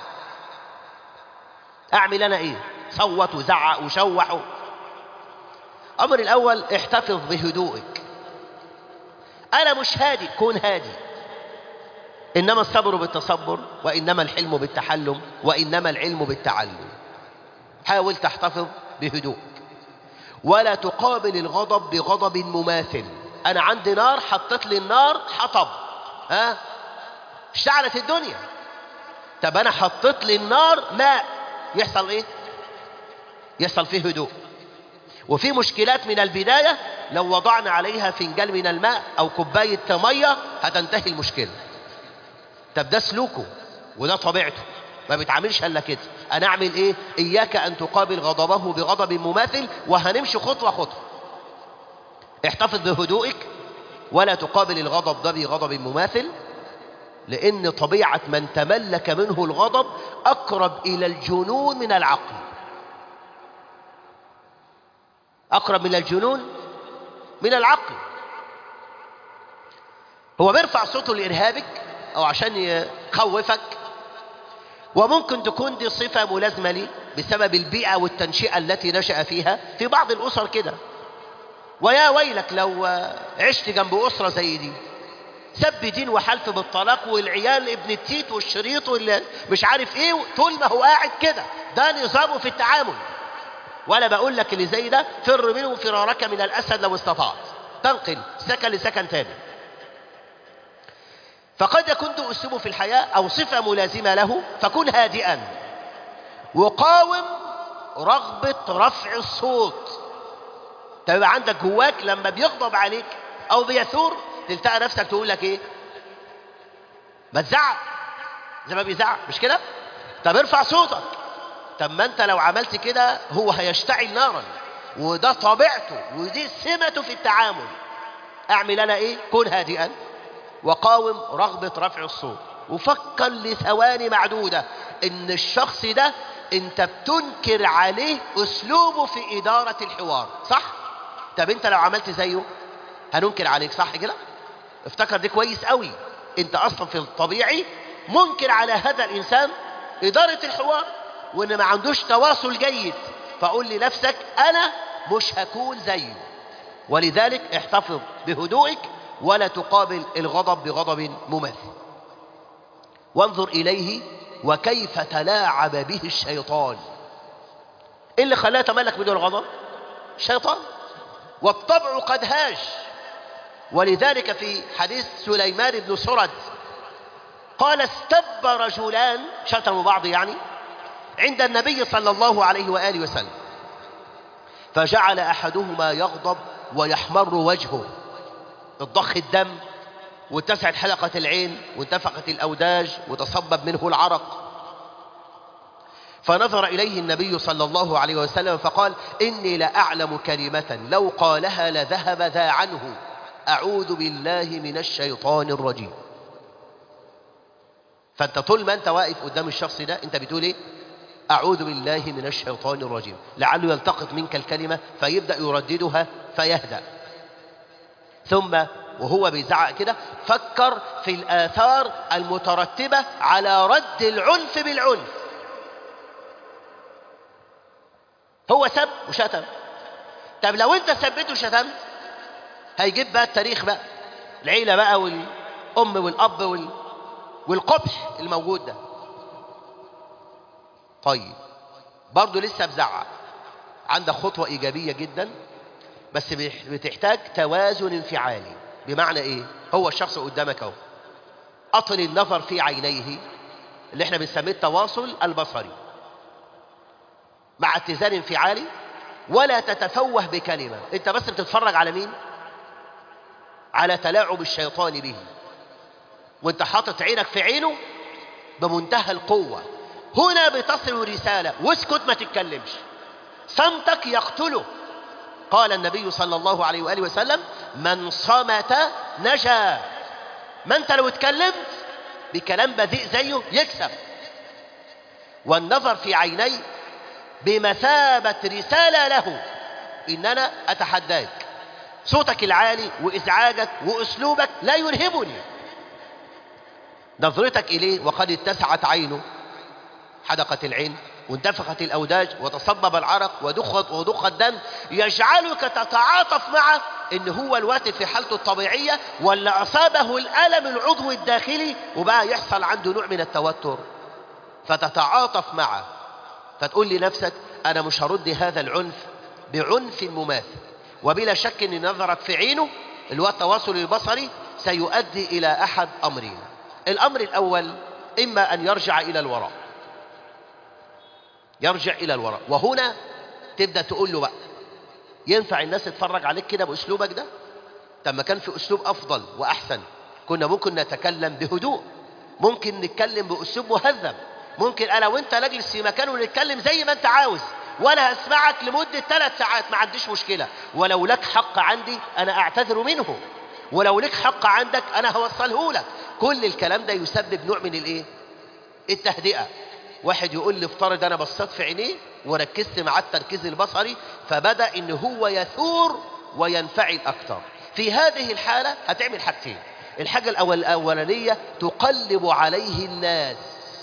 اعمل انا ايه صوت وزعق وشوح الأمر الأول احتفظ بهدوءك أنا مش هادي كون هادي إنما الصبر بالتصبر وإنما الحلم بالتحلم وإنما العلم بالتعلم حاول تحتفظ بهدوءك ولا تقابل الغضب بغضب مماثل أنا عندي نار حطيت لي النار حطب ها اشتعلت الدنيا طب أنا حطيت لي النار ماء يحصل إيه يحصل فيه هدوء وفي مشكلات من البداية لو وضعنا عليها فنجان من الماء أو كوباية مية هتنتهي المشكلة طب ده سلوكه وده طبيعته ما بيتعاملش الا كده انا اعمل ايه اياك ان تقابل غضبه بغضب مماثل وهنمشي خطوه خطوه احتفظ بهدوئك ولا تقابل الغضب ده بغضب مماثل لان طبيعه من تملك منه الغضب اقرب الى الجنون من العقل أقرب من الجنون من العقل هو بيرفع صوته لإرهابك أو عشان يخوفك وممكن تكون دي صفة ملازمة لي بسبب البيئة والتنشئة التي نشأ فيها في بعض الأسر كده ويا ويلك لو عشت جنب أسرة زي دي سب دين وحلف بالطلاق والعيال ابن التيت والشريط واللي مش عارف ايه طول ما هو قاعد كده ده نظامه في التعامل ولا بقول لك اللي زي ده فر منه فرارك من الأسد لو استطعت تنقل سكن لسكن تاني فقد يكون أسلوبه في الحياة أو صفة ملازمة له فكن هادئا وقاوم رغبة رفع الصوت تبقى عندك جواك لما بيغضب عليك أو بيثور تلتقى نفسك تقول لك إيه ما تزعق زي ما بيزعق مش كده طب ارفع صوتك طب ما انت لو عملت كده هو هيشتعل نارا وده طبيعته ودي سمته في التعامل اعمل انا ايه كن هادئا وقاوم رغبة رفع الصوت وفكر لثواني معدودة ان الشخص ده انت بتنكر عليه اسلوبه في ادارة الحوار صح طب انت لو عملت زيه هننكر عليك صح كده افتكر دي كويس قوي انت اصلا في الطبيعي منكر على هذا الانسان ادارة الحوار وان ما عندوش تواصل جيد فقول لنفسك انا مش هكون زيه ولذلك احتفظ بهدوئك ولا تقابل الغضب بغضب مماثل وانظر اليه وكيف تلاعب به الشيطان إيه اللي خلاه يتملك بدون الغضب الشيطان والطبع قد هاش ولذلك في حديث سليمان بن سرد قال استب رجلان شتموا بعض يعني عند النبي صلى الله عليه وآله وسلم فجعل أحدهما يغضب ويحمر وجهه الضخ الدم واتسعت حلقة العين وانتفخت الأوداج وتصبب منه العرق فنظر إليه النبي صلى الله عليه وسلم فقال إني لأعلم كلمة لو قالها لذهب ذا عنه أعوذ بالله من الشيطان الرجيم فأنت طول ما أنت واقف قدام الشخص ده أنت بتقول إيه أعوذ بالله من الشيطان الرجيم لعله يلتقط منك الكلمة فيبدأ يرددها فيهدأ ثم وهو بيزعق كده فكر في الآثار المترتبة على رد العنف بالعنف هو سب وشتم طب لو انت سبيت وشتمت هيجيب بقى التاريخ بقى العيلة بقى والأم والأب وال... والقبح الموجود ده طيب برضه لسه بزعق عندك خطوة إيجابية جدا بس بتحتاج توازن انفعالي بمعنى ايه هو الشخص قدامك اهو اطل النظر في عينيه اللي احنا بنسميه التواصل البصري مع اتزان انفعالي ولا تتفوه بكلمة انت بس بتتفرج على مين على تلاعب الشيطان به وانت حاطط عينك في عينه بمنتهى القوة هنا بتصل رسالة واسكت ما تتكلمش صمتك يقتله قال النبي صلى الله عليه وآله وسلم من صمت نجا ما انت لو اتكلمت بكلام بذيء زيه يكسب والنظر في عيني بمثابة رسالة له إن أنا أتحداك صوتك العالي وإزعاجك وأسلوبك لا يرهبني نظرتك إليه وقد اتسعت عينه حدقت العين وانتفخت الأوداج وتصبب العرق ودخت وضخ الدم يجعلك تتعاطف معه إن هو الوقت في حالته الطبيعية ولا أصابه الألم العضوي الداخلي وبقى يحصل عنده نوع من التوتر فتتعاطف معه فتقول لنفسك أنا مش هرد هذا العنف بعنف مماثل وبلا شك أن نظرك في عينه اللي هو التواصل البصري سيؤدي إلى أحد أمرين الأمر الأول إما أن يرجع إلى الوراء يرجع إلى الوراء وهنا تبدأ تقول له بقى ينفع الناس تتفرج عليك كده بأسلوبك ده طب ما كان في أسلوب أفضل وأحسن كنا ممكن نتكلم بهدوء ممكن نتكلم بأسلوب مهذب ممكن أنا وأنت نجلس في مكان ونتكلم زي ما أنت عاوز وأنا هسمعك لمدة ثلاث ساعات ما عنديش مشكلة ولو لك حق عندي أنا أعتذر منه ولو لك حق عندك أنا هوصله لك كل الكلام ده يسبب نوع من الإيه؟ التهدئة واحد يقول لي افترض انا بصيت في عينيه وركزت مع التركيز البصري فبدا ان هو يثور وينفعل اكثر في هذه الحاله هتعمل حاجتين الحاجه الأول الاولانيه تقلب عليه الناس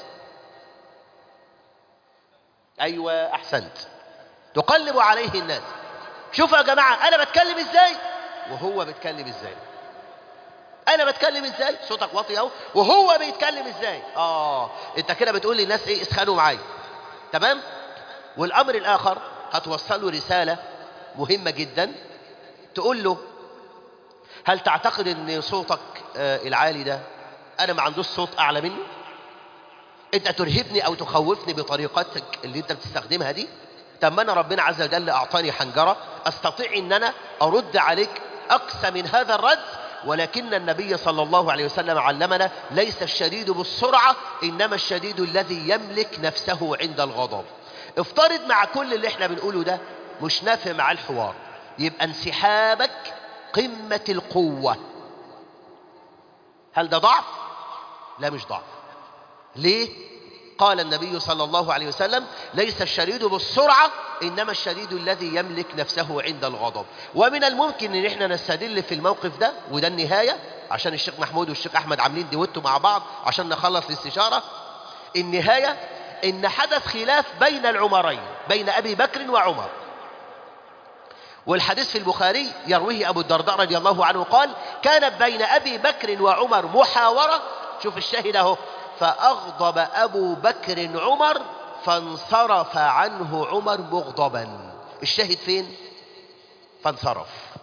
ايوه احسنت تقلب عليه الناس شوفوا يا جماعه انا بتكلم ازاي وهو بيتكلم ازاي انا بتكلم ازاي صوتك واطي اهو وهو بيتكلم ازاي اه انت كده بتقول للناس ايه اسخنوا معايا تمام والامر الاخر هتوصل له رساله مهمه جدا تقول له هل تعتقد ان صوتك آه العالي ده انا ما عندوش صوت اعلى منه انت ترهبني او تخوفني بطريقتك اللي انت بتستخدمها دي طب ما انا ربنا عز وجل اعطاني حنجره استطيع ان انا ارد عليك اقسى من هذا الرد ولكن النبي صلى الله عليه وسلم علمنا ليس الشديد بالسرعة إنما الشديد الذي يملك نفسه عند الغضب افترض مع كل اللي احنا بنقوله ده مش نافع مع الحوار يبقى انسحابك قمة القوة هل ده ضعف؟ لا مش ضعف ليه؟ قال النبي صلى الله عليه وسلم ليس الشديد بالسرعة إنما الشديد الذي يملك نفسه عند الغضب ومن الممكن أن احنا نستدل في الموقف ده وده النهاية عشان الشيخ محمود والشيخ أحمد عاملين دويتو مع بعض عشان نخلص الاستشارة النهاية إن حدث خلاف بين العمرين بين أبي بكر وعمر والحديث في البخاري يرويه أبو الدرداء رضي الله عنه قال كانت بين أبي بكر وعمر محاورة شوف الشاهد اهو فأغضب أبو بكر عمر فانصرف عنه عمر مغضبا الشاهد فين فانصرف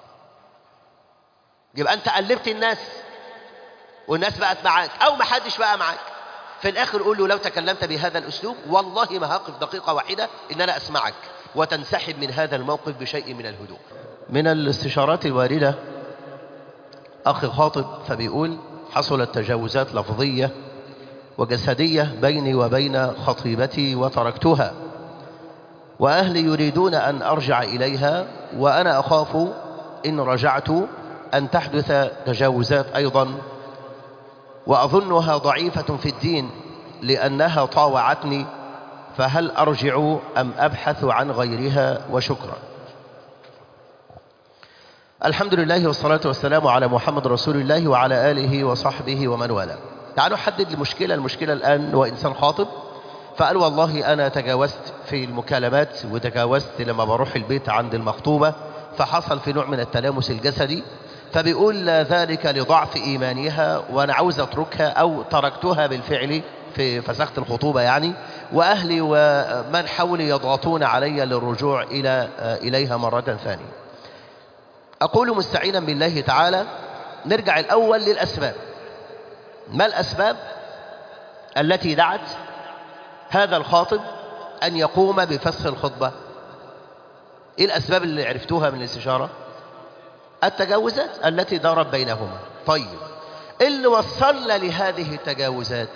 يبقى أنت قلبت الناس والناس بقت معاك أو ما حدش بقى معاك في الآخر قول له لو تكلمت بهذا الأسلوب والله ما هقف دقيقة واحدة إن أنا أسمعك وتنسحب من هذا الموقف بشيء من الهدوء من الاستشارات الواردة أخي خاطب فبيقول حصلت تجاوزات لفظية وجسدية بيني وبين خطيبتي وتركتها وأهلي يريدون أن أرجع إليها وأنا أخاف إن رجعت أن تحدث تجاوزات أيضا وأظنها ضعيفة في الدين لأنها طاوعتني فهل أرجع أم أبحث عن غيرها وشكرا الحمد لله والصلاة والسلام على محمد رسول الله وعلى آله وصحبه ومن والاه تعالوا حدد المشكلة المشكلة الآن هو إنسان خاطب فقال والله أنا تجاوزت في المكالمات وتجاوزت لما بروح البيت عند المخطوبة فحصل في نوع من التلامس الجسدي فبيقول ذلك لضعف إيمانها وأنا عاوز أتركها أو تركتها بالفعل في فسخة الخطوبة يعني وأهلي ومن حولي يضغطون علي للرجوع إلى إليها مرة ثانية أقول مستعينا بالله تعالى نرجع الأول للأسباب ما الأسباب التي دعت هذا الخاطب أن يقوم بفسخ الخطبة إيه الأسباب اللي عرفتوها من الاستشارة التجاوزات التي دارت بينهما طيب اللي وصلنا لهذه التجاوزات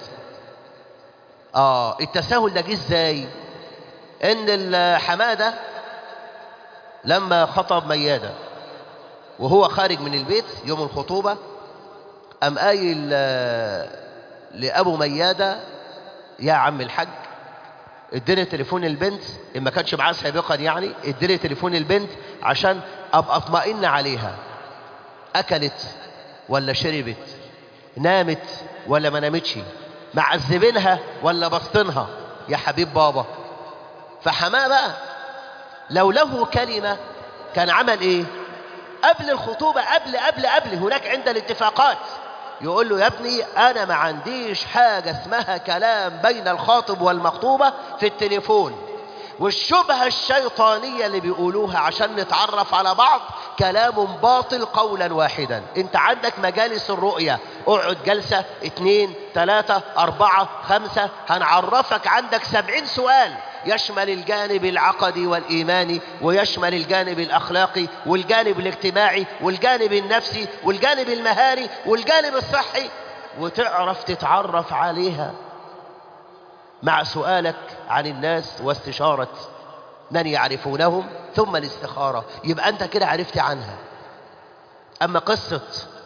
آه التساهل ده جه ازاي ان الحمادة لما خطب ميادة وهو خارج من البيت يوم الخطوبة قام قايل لأبو ميادة يا عم الحاج اديني تليفون البنت ان ما كانش معاه سابقا يعني اديني تليفون البنت عشان ابقى اطمئن عليها اكلت ولا شربت نامت ولا ما نامتش معذبينها ولا بسطنها يا حبيب بابا فحماه بقى لو له كلمة كان عمل ايه قبل الخطوبة قبل قبل قبل هناك عند الاتفاقات يقول له يا ابني انا ما عنديش حاجة اسمها كلام بين الخاطب والمخطوبة في التليفون والشبهة الشيطانية اللي بيقولوها عشان نتعرف على بعض كلام باطل قولا واحدا انت عندك مجالس الرؤية اقعد جلسة اتنين تلاتة اربعة خمسة هنعرفك عندك سبعين سؤال يشمل الجانب العقدي والإيماني ويشمل الجانب الأخلاقي والجانب الاجتماعي والجانب النفسي والجانب المهاري والجانب الصحي وتعرف تتعرف عليها مع سؤالك عن الناس واستشارة من يعرفونهم ثم الاستخارة يبقى أنت كده عرفت عنها أما قصة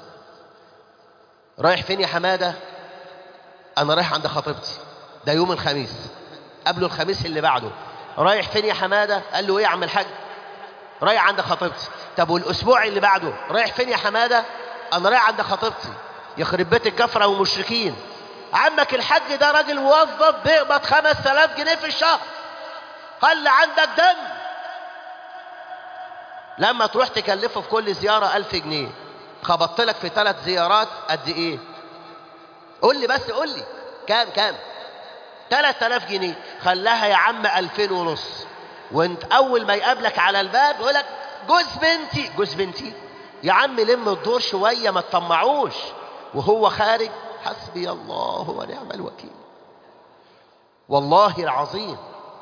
رايح فين يا حمادة أنا رايح عند خطيبتي ده يوم الخميس قبله الخميس اللي بعده رايح فين يا حمادة قال له ايه يا عم الحاج رايح عند خطيبتي طب والاسبوع اللي بعده رايح فين يا حمادة انا رايح عند خطيبتي يخرب بيت الكفرة والمشركين عمك الحاج ده راجل موظف بيقبض 5000 جنيه في الشهر خلي عندك دم لما تروح تكلفه في كل زيارة 1000 جنيه خبطت لك في ثلاث زيارات قد ايه قول لي بس قول لي كام كام 3000 جنيه خلاها يا عم 2000 ونص وانت اول ما يقابلك على الباب يقول لك جوز بنتي جوز بنتي يا عم لم الدور شويه ما تطمعوش وهو خارج حسبي الله ونعم الوكيل والله العظيم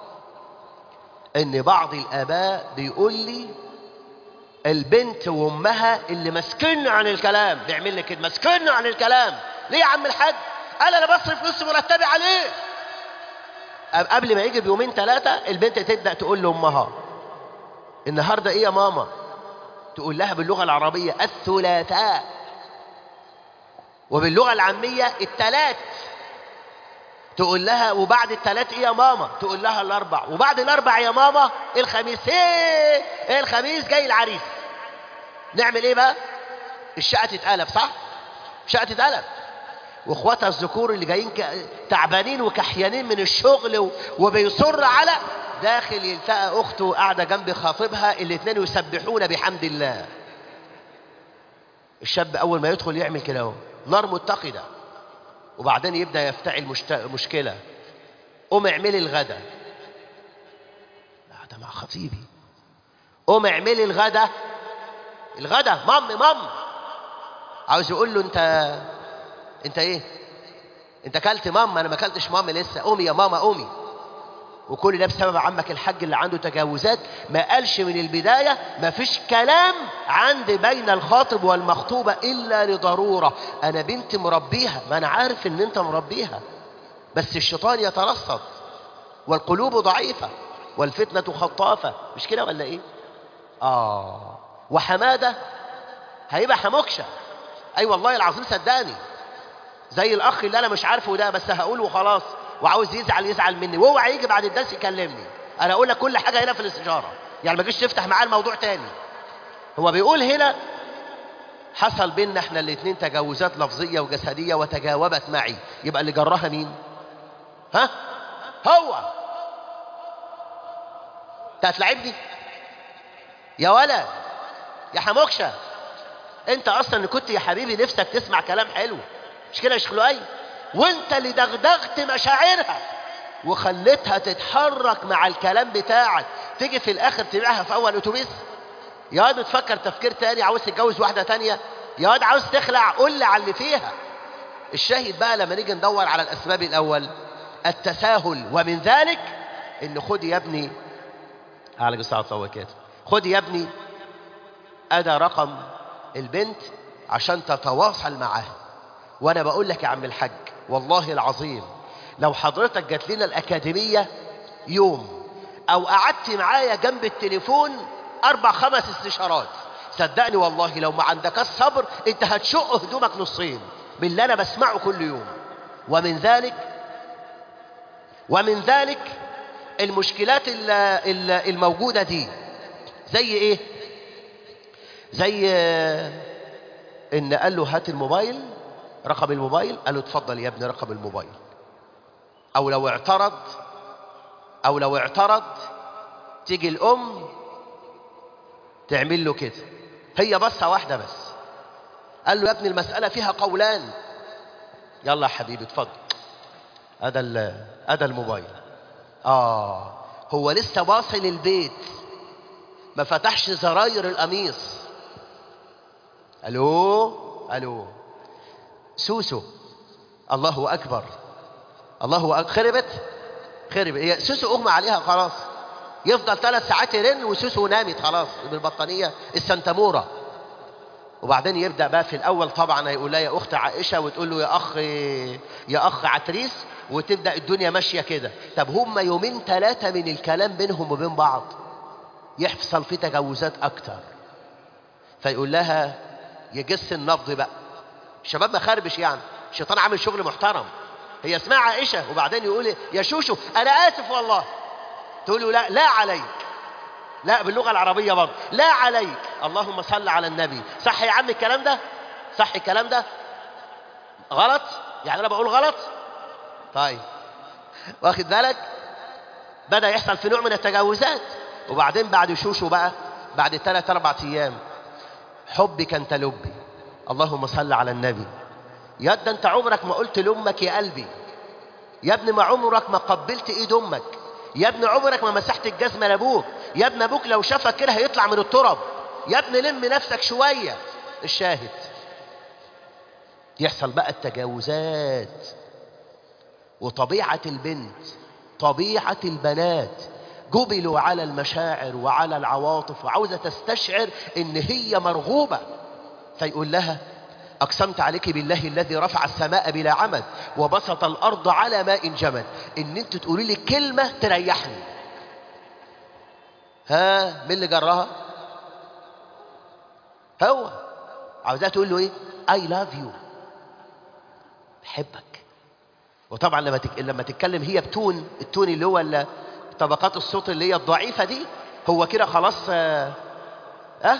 ان بعض الاباء بيقول لي البنت وامها اللي ماسكين عن الكلام بيعمل لي كده ماسكين عن الكلام ليه يا عم الحاج قال انا بصرف نص مرتبي عليه قبل ما يجي بيومين ثلاثة البنت تبدأ تقول لأمها النهاردة إيه يا ماما تقول لها باللغة العربية الثلاثاء وباللغة العامية التلات تقول لها وبعد الثلاث ايه يا ماما تقول لها الاربع وبعد الاربع يا ماما الخميس ايه إيه الخميس جاي العريس نعمل ايه بقى الشقه تتقلب صح الشقه تتقلب واخواتها الذكور اللي جايين ك- تعبانين وكحيانين من الشغل و- وبيصر على داخل يلتقى اخته قاعده جنب خاطبها الاثنين يسبحون بحمد الله الشاب اول ما يدخل يعمل كده اهو نار متقده وبعدين يبدا يفتعل مشت... مشكله قوم اعملي الغدا لا ده مع خطيبي قوم اعملي الغدا الغدا مام مام عاوز يقول له انت انت ايه انت كلت ماما انا ما كلتش ماما لسه قومي يا ماما قومي وكل ده بسبب عمك الحاج اللي عنده تجاوزات ما قالش من البداية ما فيش كلام عند بين الخاطب والمخطوبة إلا لضرورة أنا بنت مربيها ما أنا عارف إن أنت مربيها بس الشيطان يترصد والقلوب ضعيفة والفتنة خطافة مش كده ولا إيه؟ آه وحمادة هيبقى حموكشة أي والله العظيم صدقني زي الاخ اللي انا مش عارفه ده بس هقوله وخلاص وعاوز يزعل يزعل مني واوعى يجي بعد الدرس يكلمني انا اقول لك كل حاجه هنا في الاستشاره يعني ما تجيش تفتح معاه الموضوع تاني هو بيقول هنا حصل بيننا احنا الاثنين تجاوزات لفظيه وجسديه وتجاوبت معي يبقى اللي جراها مين ها هو انت هتلاعبني يا ولد يا حموكشه انت اصلا اللي كنت يا حبيبي نفسك تسمع كلام حلو مش كده يا شيخ لؤي وانت اللي دغدغت مشاعرها وخليتها تتحرك مع الكلام بتاعك تيجي في الاخر تبيعها في اول اتوبيس يا واد بتفكر تفكير تاني عاوز تتجوز واحده تانية يا واد عاوز تخلع قول لي على اللي فيها الشاهد بقى لما نيجي ندور على الاسباب الاول التساهل ومن ذلك ان خد يا ابني على الصلاه والسلام خد يا ابني ادى رقم البنت عشان تتواصل معاها وانا بقول لك يا عم الحاج والله العظيم لو حضرتك جات لنا الاكاديميه يوم او قعدت معايا جنب التليفون اربع خمس استشارات صدقني والله لو ما عندكش صبر انت هتشق هدومك نصين من اللي انا بسمعه كل يوم ومن ذلك ومن ذلك المشكلات ال- ال- الموجوده دي زي ايه زي آه، ان قال له هات الموبايل رقم الموبايل قال له اتفضل يا ابني رقم الموبايل او لو اعترض او لو اعترض تيجي الام تعمل له كده هي بصه واحده بس قال له يا ابني المساله فيها قولان يلا يا حبيبي اتفضل ادى ال- ادى الموبايل اه هو لسه واصل البيت ما فتحش زراير القميص الو الو سوسو الله اكبر الله أكبر خربت خربت هي سوسو اغمى عليها خلاص يفضل ثلاث ساعات يرن وسوسو نامت خلاص بالبطانيه السنتموره وبعدين يبدا بقى في الاول طبعا هيقول لها يا اخت عائشه وتقول له يا اخ يا اخ عتريس وتبدا الدنيا ماشيه كده طب هم يومين ثلاثه من الكلام بينهم وبين بعض يحصل فيه تجاوزات اكتر فيقول لها يجس النبض بقى الشباب ما خربش يعني الشيطان عامل شغل محترم هي اسمها عائشه وبعدين يقول إيه؟ يا شوشو انا اسف والله تقول له لا لا عليك لا باللغه العربيه برضه لا عليك اللهم صل على النبي صح يا عم الكلام ده صح الكلام ده غلط يعني انا بقول غلط طيب واخد بالك بدا يحصل في نوع من التجاوزات وبعدين بعد شوشو بقى بعد ثلاث اربع ايام حبك انت لبي اللهم صل على النبي يا ده انت عمرك ما قلت لامك يا قلبي يا ابني ما عمرك ما قبلت ايد امك يا ابني عمرك ما مسحت الجزمه لابوك يا ابني ابوك لو شافك كده هيطلع من التراب يا ابني لم نفسك شويه الشاهد يحصل بقى التجاوزات وطبيعه البنت طبيعه البنات جبلوا على المشاعر وعلى العواطف وعاوزه تستشعر ان هي مرغوبه فيقول لها أقسمت عليك بالله الذي رفع السماء بلا عمد وبسط الأرض على ماء جمد إن أنت تقولي لي كلمة تريحني ها مين اللي جراها هو عاوزاه تقول له ايه I love you بحبك وطبعا لما تك... لما تتكلم هي بتون التون اللي هو ال- طبقات الصوت اللي هي الضعيفة دي هو كده خلاص اه اه,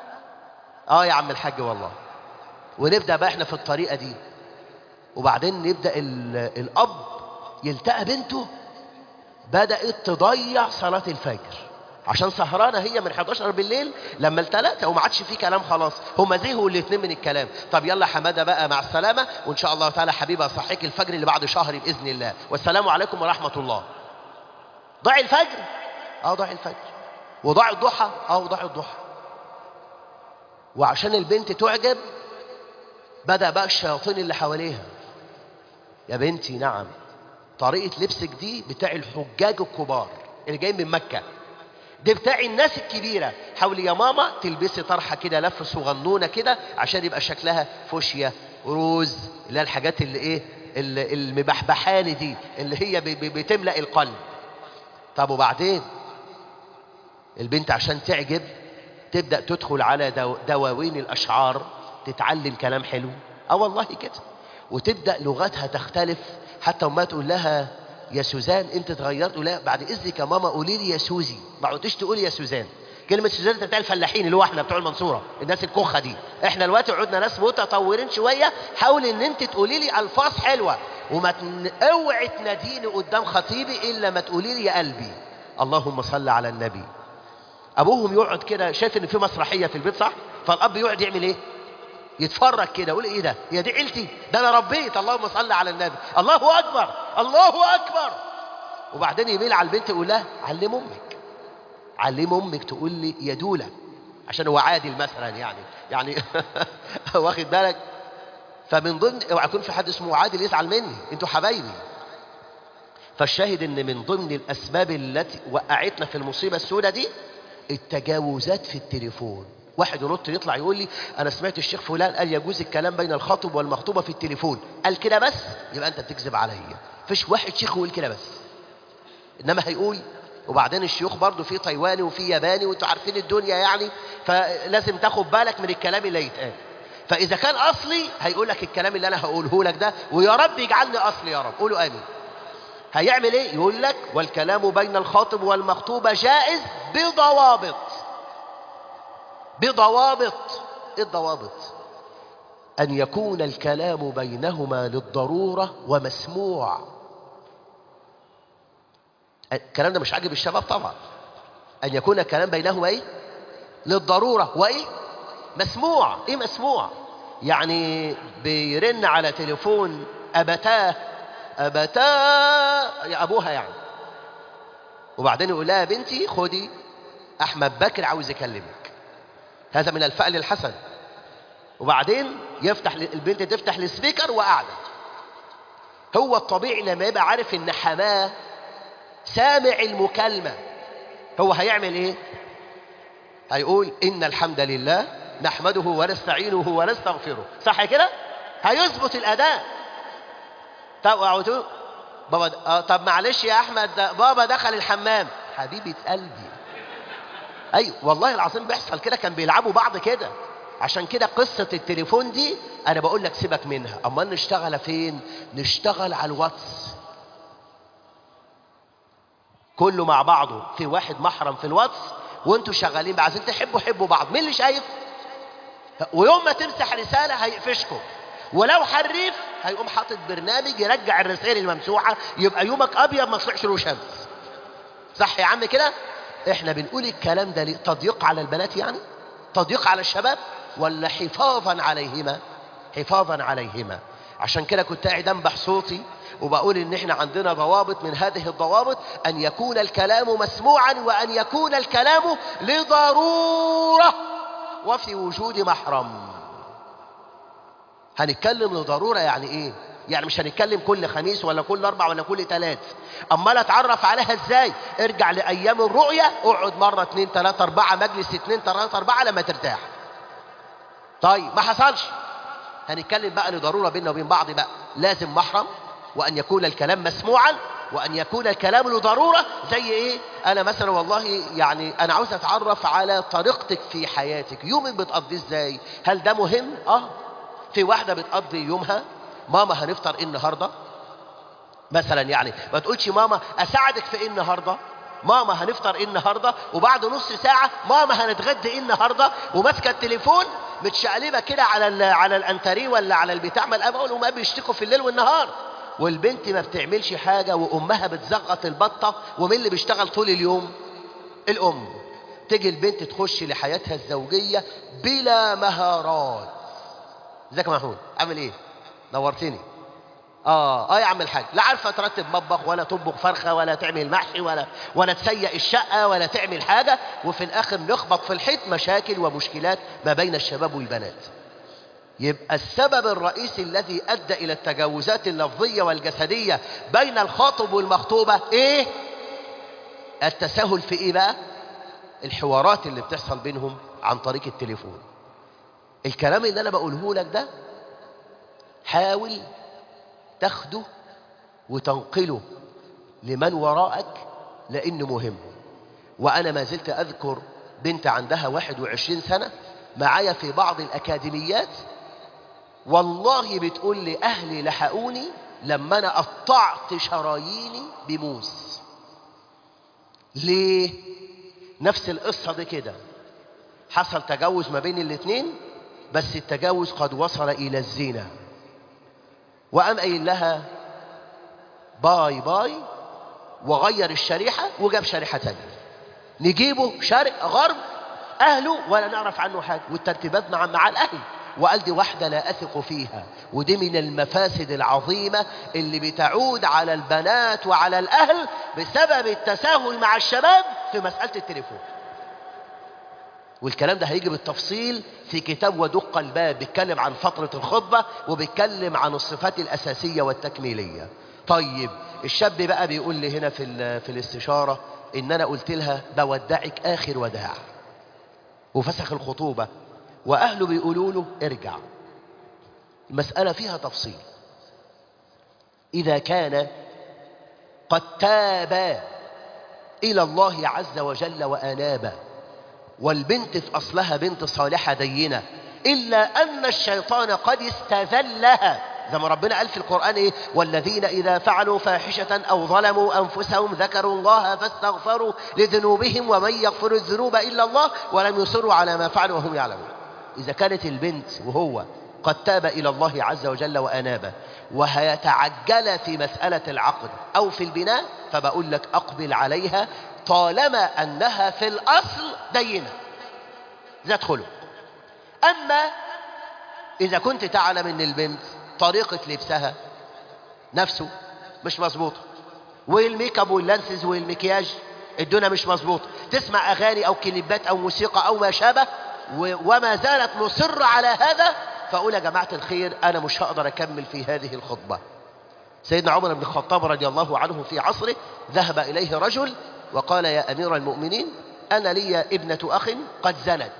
آه يا عم الحاج والله ونبدأ بقى احنا في الطريقة دي وبعدين نبدأ ال... الأب يلتقى بنته بدأت تضيع صلاة الفجر عشان سهرانة هي من 11 بالليل لما التلاتة وما عادش فيه كلام خلاص هما زهقوا الاثنين من الكلام طب يلا حمادة بقى مع السلامة وإن شاء الله تعالى حبيبي أصحيك الفجر اللي بعد شهر بإذن الله والسلام عليكم ورحمة الله ضاع الفجر اه ضاع الفجر وضاع الضحى اه ضاع الضحى وعشان البنت تعجب بدأ بقى الشياطين اللي حواليها يا بنتي نعم طريقة لبسك دي بتاع الحجاج الكبار اللي جايين من مكة دي بتاع الناس الكبيرة حاولي يا ماما تلبسي طرحة كده لف صغنونة كده عشان يبقى شكلها فوشيا روز اللي هي الحاجات اللي ايه اللي- المبحبحاني دي اللي هي ب- ب- بتملأ القلب طب وبعدين البنت عشان تعجب تبدأ تدخل على دو دواوين الأشعار تتعلم كلام حلو اه والله كده وتبدأ لغتها تختلف حتى وما تقول لها يا سوزان انت اتغيرت تقول لها بعد اذنك يا ماما قولي لي يا سوزي ما عدتش تقولي يا سوزان كلمة سوزان ده بتاع الفلاحين اللي هو احنا بتوع المنصورة الناس الكخة دي احنا دلوقتي عدنا ناس متطورين شوية حاول ان انت تقولي لي الفاظ حلوة وما تن... اوعي تناديني قدام خطيبي الا ما تقولي لي يا قلبي اللهم صل على النبي ابوهم يقعد كده شايف ان في مسرحيه في البيت صح فالاب يقعد يعمل ايه يتفرج كده يقول ايه ده هي دي عيلتي ده انا ربيت اللهم صل على النبي الله اكبر الله اكبر وبعدين يميل على البنت يقول لها علم امك علم امك تقول لي يا دوله عشان هو عادل مثلا يعني يعني واخد بالك فمن ضمن اوعى يكون في حد اسمه عادل يزعل مني انتوا حبايبي فالشاهد ان من ضمن الاسباب التي وقعتنا في المصيبه السوداء دي التجاوزات في التليفون واحد ينط يطلع يقول لي انا سمعت الشيخ فلان قال يجوز الكلام بين الخاطب والمخطوبه في التليفون قال كده بس يبقى انت بتكذب عليا فيش واحد شيخ يقول كده بس انما هيقول وبعدين الشيوخ برضه في تايواني وفي ياباني وانتوا عارفين الدنيا يعني فلازم تاخد بالك من الكلام اللي يتقال فاذا كان اصلي هيقول لك الكلام اللي انا هقوله لك ده ويا رب يجعلني اصلي يا رب قولوا امين هيعمل ايه يقول لك والكلام بين الخاطب والمخطوبة جائز بضوابط بضوابط ايه الضوابط ان يكون الكلام بينهما للضرورة ومسموع الكلام ده مش عاجب الشباب طبعا ان يكون الكلام بينهما ايه للضرورة وايه مسموع ايه مسموع يعني بيرن على تليفون ابتاه ابتاه يا ابوها يعني وبعدين يقول لها يا بنتي خدي احمد بكر عاوز يكلمك هذا من الفعل الحسن وبعدين يفتح البنت تفتح السبيكر وقاعده هو الطبيعي لما يبقى عارف ان حماه سامع المكالمه هو هيعمل ايه هيقول ان الحمد لله نحمده ونستعينه ونستغفره صح كده هيظبط الاداء طب اقعدوا بابا آه طب معلش يا احمد ده بابا دخل الحمام حبيبه قلبي ايوه والله العظيم بيحصل كده كان بيلعبوا بعض كده عشان كده قصة التليفون دي أنا بقول لك سيبك منها أما نشتغل فين نشتغل على الواتس كله مع بعضه في واحد محرم في الواتس وانتوا شغالين بقى عايزين تحبوا حبوا بعض مين اللي شايف ويوم ما تمسح رسالة هيقفشكم ولو حريف هيقوم حاطط برنامج يرجع الرسائل الممسوحة يبقى يومك أبيض ما طلعش له شمس صح يا عم كده احنا بنقول الكلام ده ليه تضييق على البنات يعني تضييق على الشباب ولا حفاظا عليهما حفاظا عليهما عشان كده كنت قاعد انبح صوتي وبقول ان احنا عندنا ضوابط من هذه الضوابط ان يكون الكلام مسموعا وان يكون الكلام لضرورة وفي وجود محرم هنتكلم لضرورة يعني ايه يعني مش هنتكلم كل خميس ولا كل اربع ولا كل ثلاث امال اتعرف عليها ازاي ارجع لايام الرؤية اقعد مرة اتنين تلاتة اربعة مجلس اتنين تلاتة اربعة لما ترتاح طيب ما حصلش هنتكلم بقى لضرورة بيننا وبين بعض بقى لازم محرم وأن يكون الكلام مسموعا وأن يكون الكلام لضرورة زي إيه أنا مثلا والله يعني أنا عاوز أتعرف على طريقتك في حياتك يومك بتقضيه إزاي هل ده مهم؟ آه في واحدة بتقضي يومها ماما هنفطر إيه النهاردة مثلا يعني ما تقولش ماما اساعدك في ايه النهارده ماما هنفطر ايه النهارده وبعد نص ساعه ماما هنتغدى ايه النهارده وماسكه التليفون متشقلبه كده على ال على الانتريه ولا على البتاع ما الاب والام بيشتكوا في الليل والنهار والبنت ما بتعملش حاجه وامها بتزغط البطه ومين اللي بيشتغل طول اليوم الام تيجي البنت تخش لحياتها الزوجيه بلا مهارات ازيك يا محمود عامل ايه نورتني اه اه يا عم الحاج لا عارفه ترتب مطبخ ولا تطبخ فرخه ولا تعمل محشي ولا ولا تسيق الشقه ولا تعمل حاجه وفي الاخر نخبط في الحيط مشاكل ومشكلات ما بين الشباب والبنات يبقى السبب الرئيسي الذي ادى الى التجاوزات اللفظيه والجسديه بين الخاطب والمخطوبه ايه التساهل في ايه بقى الحوارات اللي بتحصل بينهم عن طريق التليفون الكلام اللي انا بقوله لك ده حاول تاخده وتنقله لمن وراءك لانه مهم وانا ما زلت اذكر بنت عندها 21 سنه معايا في بعض الاكاديميات والله بتقول لي اهلي لحقوني لما انا قطعت شراييني بموس ليه نفس القصه دي كده حصل تجاوز ما بين الاثنين بس التجاوز قد وصل الى الزنا وقام قايل لها باي باي وغير الشريحه وجاب شريحه ثانيه نجيبه شرق غرب اهله ولا نعرف عنه حاجه والترتيبات مع مع الاهل وقال دي واحده لا اثق فيها ودي من المفاسد العظيمه اللي بتعود على البنات وعلى الاهل بسبب التساهل مع الشباب في مساله التليفون والكلام ده هيجي بالتفصيل في كتاب ودق الباب بيتكلم عن فترة الخطبة وبيتكلم عن الصفات الأساسية والتكميلية طيب الشاب بقى بيقول لي هنا في, في الاستشارة إن أنا قلت لها بودعك آخر وداع وفسخ الخطوبة وأهله بيقولوا له ارجع المسألة فيها تفصيل إذا كان قد تاب إلى الله عز وجل وأناب والبنت في أصلها بنت صالحة دينة إلا أن الشيطان قد استذلها زي ما ربنا قال في القرآن إيه والذين إذا فعلوا فاحشة أو ظلموا أنفسهم ذكروا الله فاستغفروا لذنوبهم ومن يغفر الذنوب إلا الله ولم يصروا على ما فعلوا وهم يعلمون إذا كانت البنت وهو قد تاب إلى الله عز وجل وأناب وهيتعجل في مسألة العقد أو في البناء فبقول لك أقبل عليها طالما أنها في الأصل دينة ذات خلق أما إذا كنت تعلم أن البنت طريقة لبسها نفسه مش مظبوطة والميك اب واللانسز والمكياج الدنيا مش مظبوطة تسمع أغاني أو كليبات أو موسيقى أو ما شابه وما زالت مصرة على هذا فأقول يا جماعة الخير أنا مش هقدر أكمل في هذه الخطبة سيدنا عمر بن الخطاب رضي الله عنه في عصره ذهب إليه رجل وقال يا أمير المؤمنين أنا لي ابنة أخ قد زنت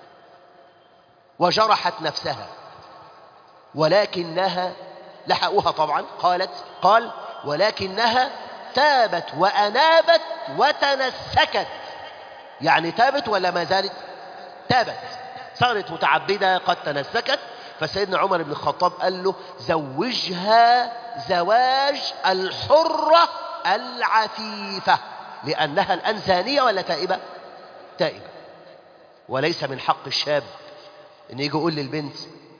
وجرحت نفسها ولكنها لحقوها طبعا قالت قال ولكنها تابت وأنابت وتنسكت يعني تابت ولا ما زالت تابت صارت متعبدة قد تنسكت فسيدنا عمر بن الخطاب قال له زوجها زواج الحرة العفيفة لأنها الآن زانية ولا تائبة تائبة وليس من حق الشاب ان يجي يقول للبنت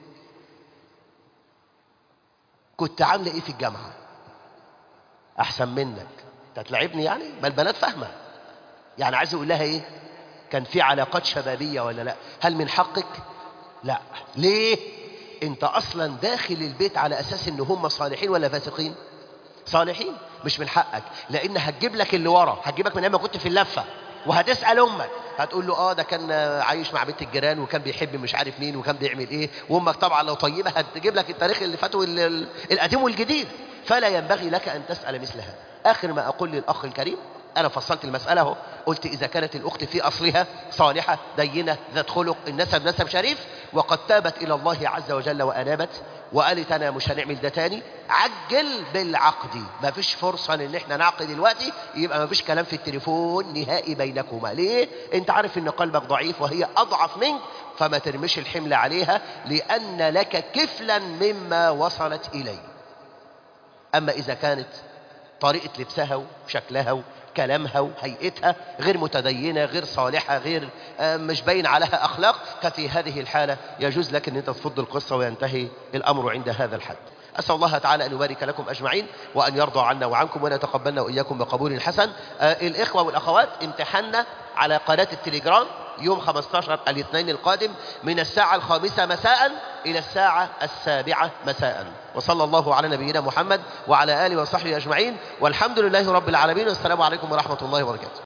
كنت عامله ايه في الجامعه احسن منك انت هتلاعبني يعني ما البنات فاهمه يعني عايز يقول لها ايه كان في علاقات شبابيه ولا لا هل من حقك لا ليه انت اصلا داخل البيت على اساس ان هم صالحين ولا فاسقين صالحين مش من حقك لان هتجيب لك اللي ورا هتجيبك من ايام ما كنت في اللفه وهتسال امك هتقول له اه ده كان عايش مع بنت الجيران وكان بيحب مش عارف مين وكان بيعمل ايه وامك طبعا لو طيبه هتجيب لك التاريخ اللي فات القديم والجديد فلا ينبغي لك ان تسال مثل هذا اخر ما اقول للاخ الكريم انا فصلت المساله اهو قلت اذا كانت الاخت في اصلها صالحه دينه ذات خلق النسب نسب شريف وقد تابت الى الله عز وجل وانابت وقالت انا مش هنعمل ده تاني عجل بالعقد ما فيش فرصه ان احنا نعقد دلوقتي يبقى ما فيش كلام في التليفون نهائي بينكما ليه انت عارف ان قلبك ضعيف وهي اضعف منك فما ترمش الحمل عليها لان لك كفلا مما وصلت اليه اما اذا كانت طريقة لبسها وشكلها وكلامها وهيئتها غير متدينة غير صالحة غير آه، مش باين عليها أخلاق ففي هذه الحالة يجوز لك أن أنت تفض القصة وينتهي الأمر عند هذا الحد أسأل الله تعالى أن يبارك لكم أجمعين وأن يرضى عنا وعنكم وأن يتقبلنا وإياكم بقبول حسن آه الإخوة والأخوات امتحنا على قناة التليجرام يوم 15 الاثنين القادم من الساعة الخامسة مساء إلى الساعة السابعة مساء وصلى الله على نبينا محمد وعلى آله وصحبه أجمعين والحمد لله رب العالمين والسلام عليكم ورحمة الله وبركاته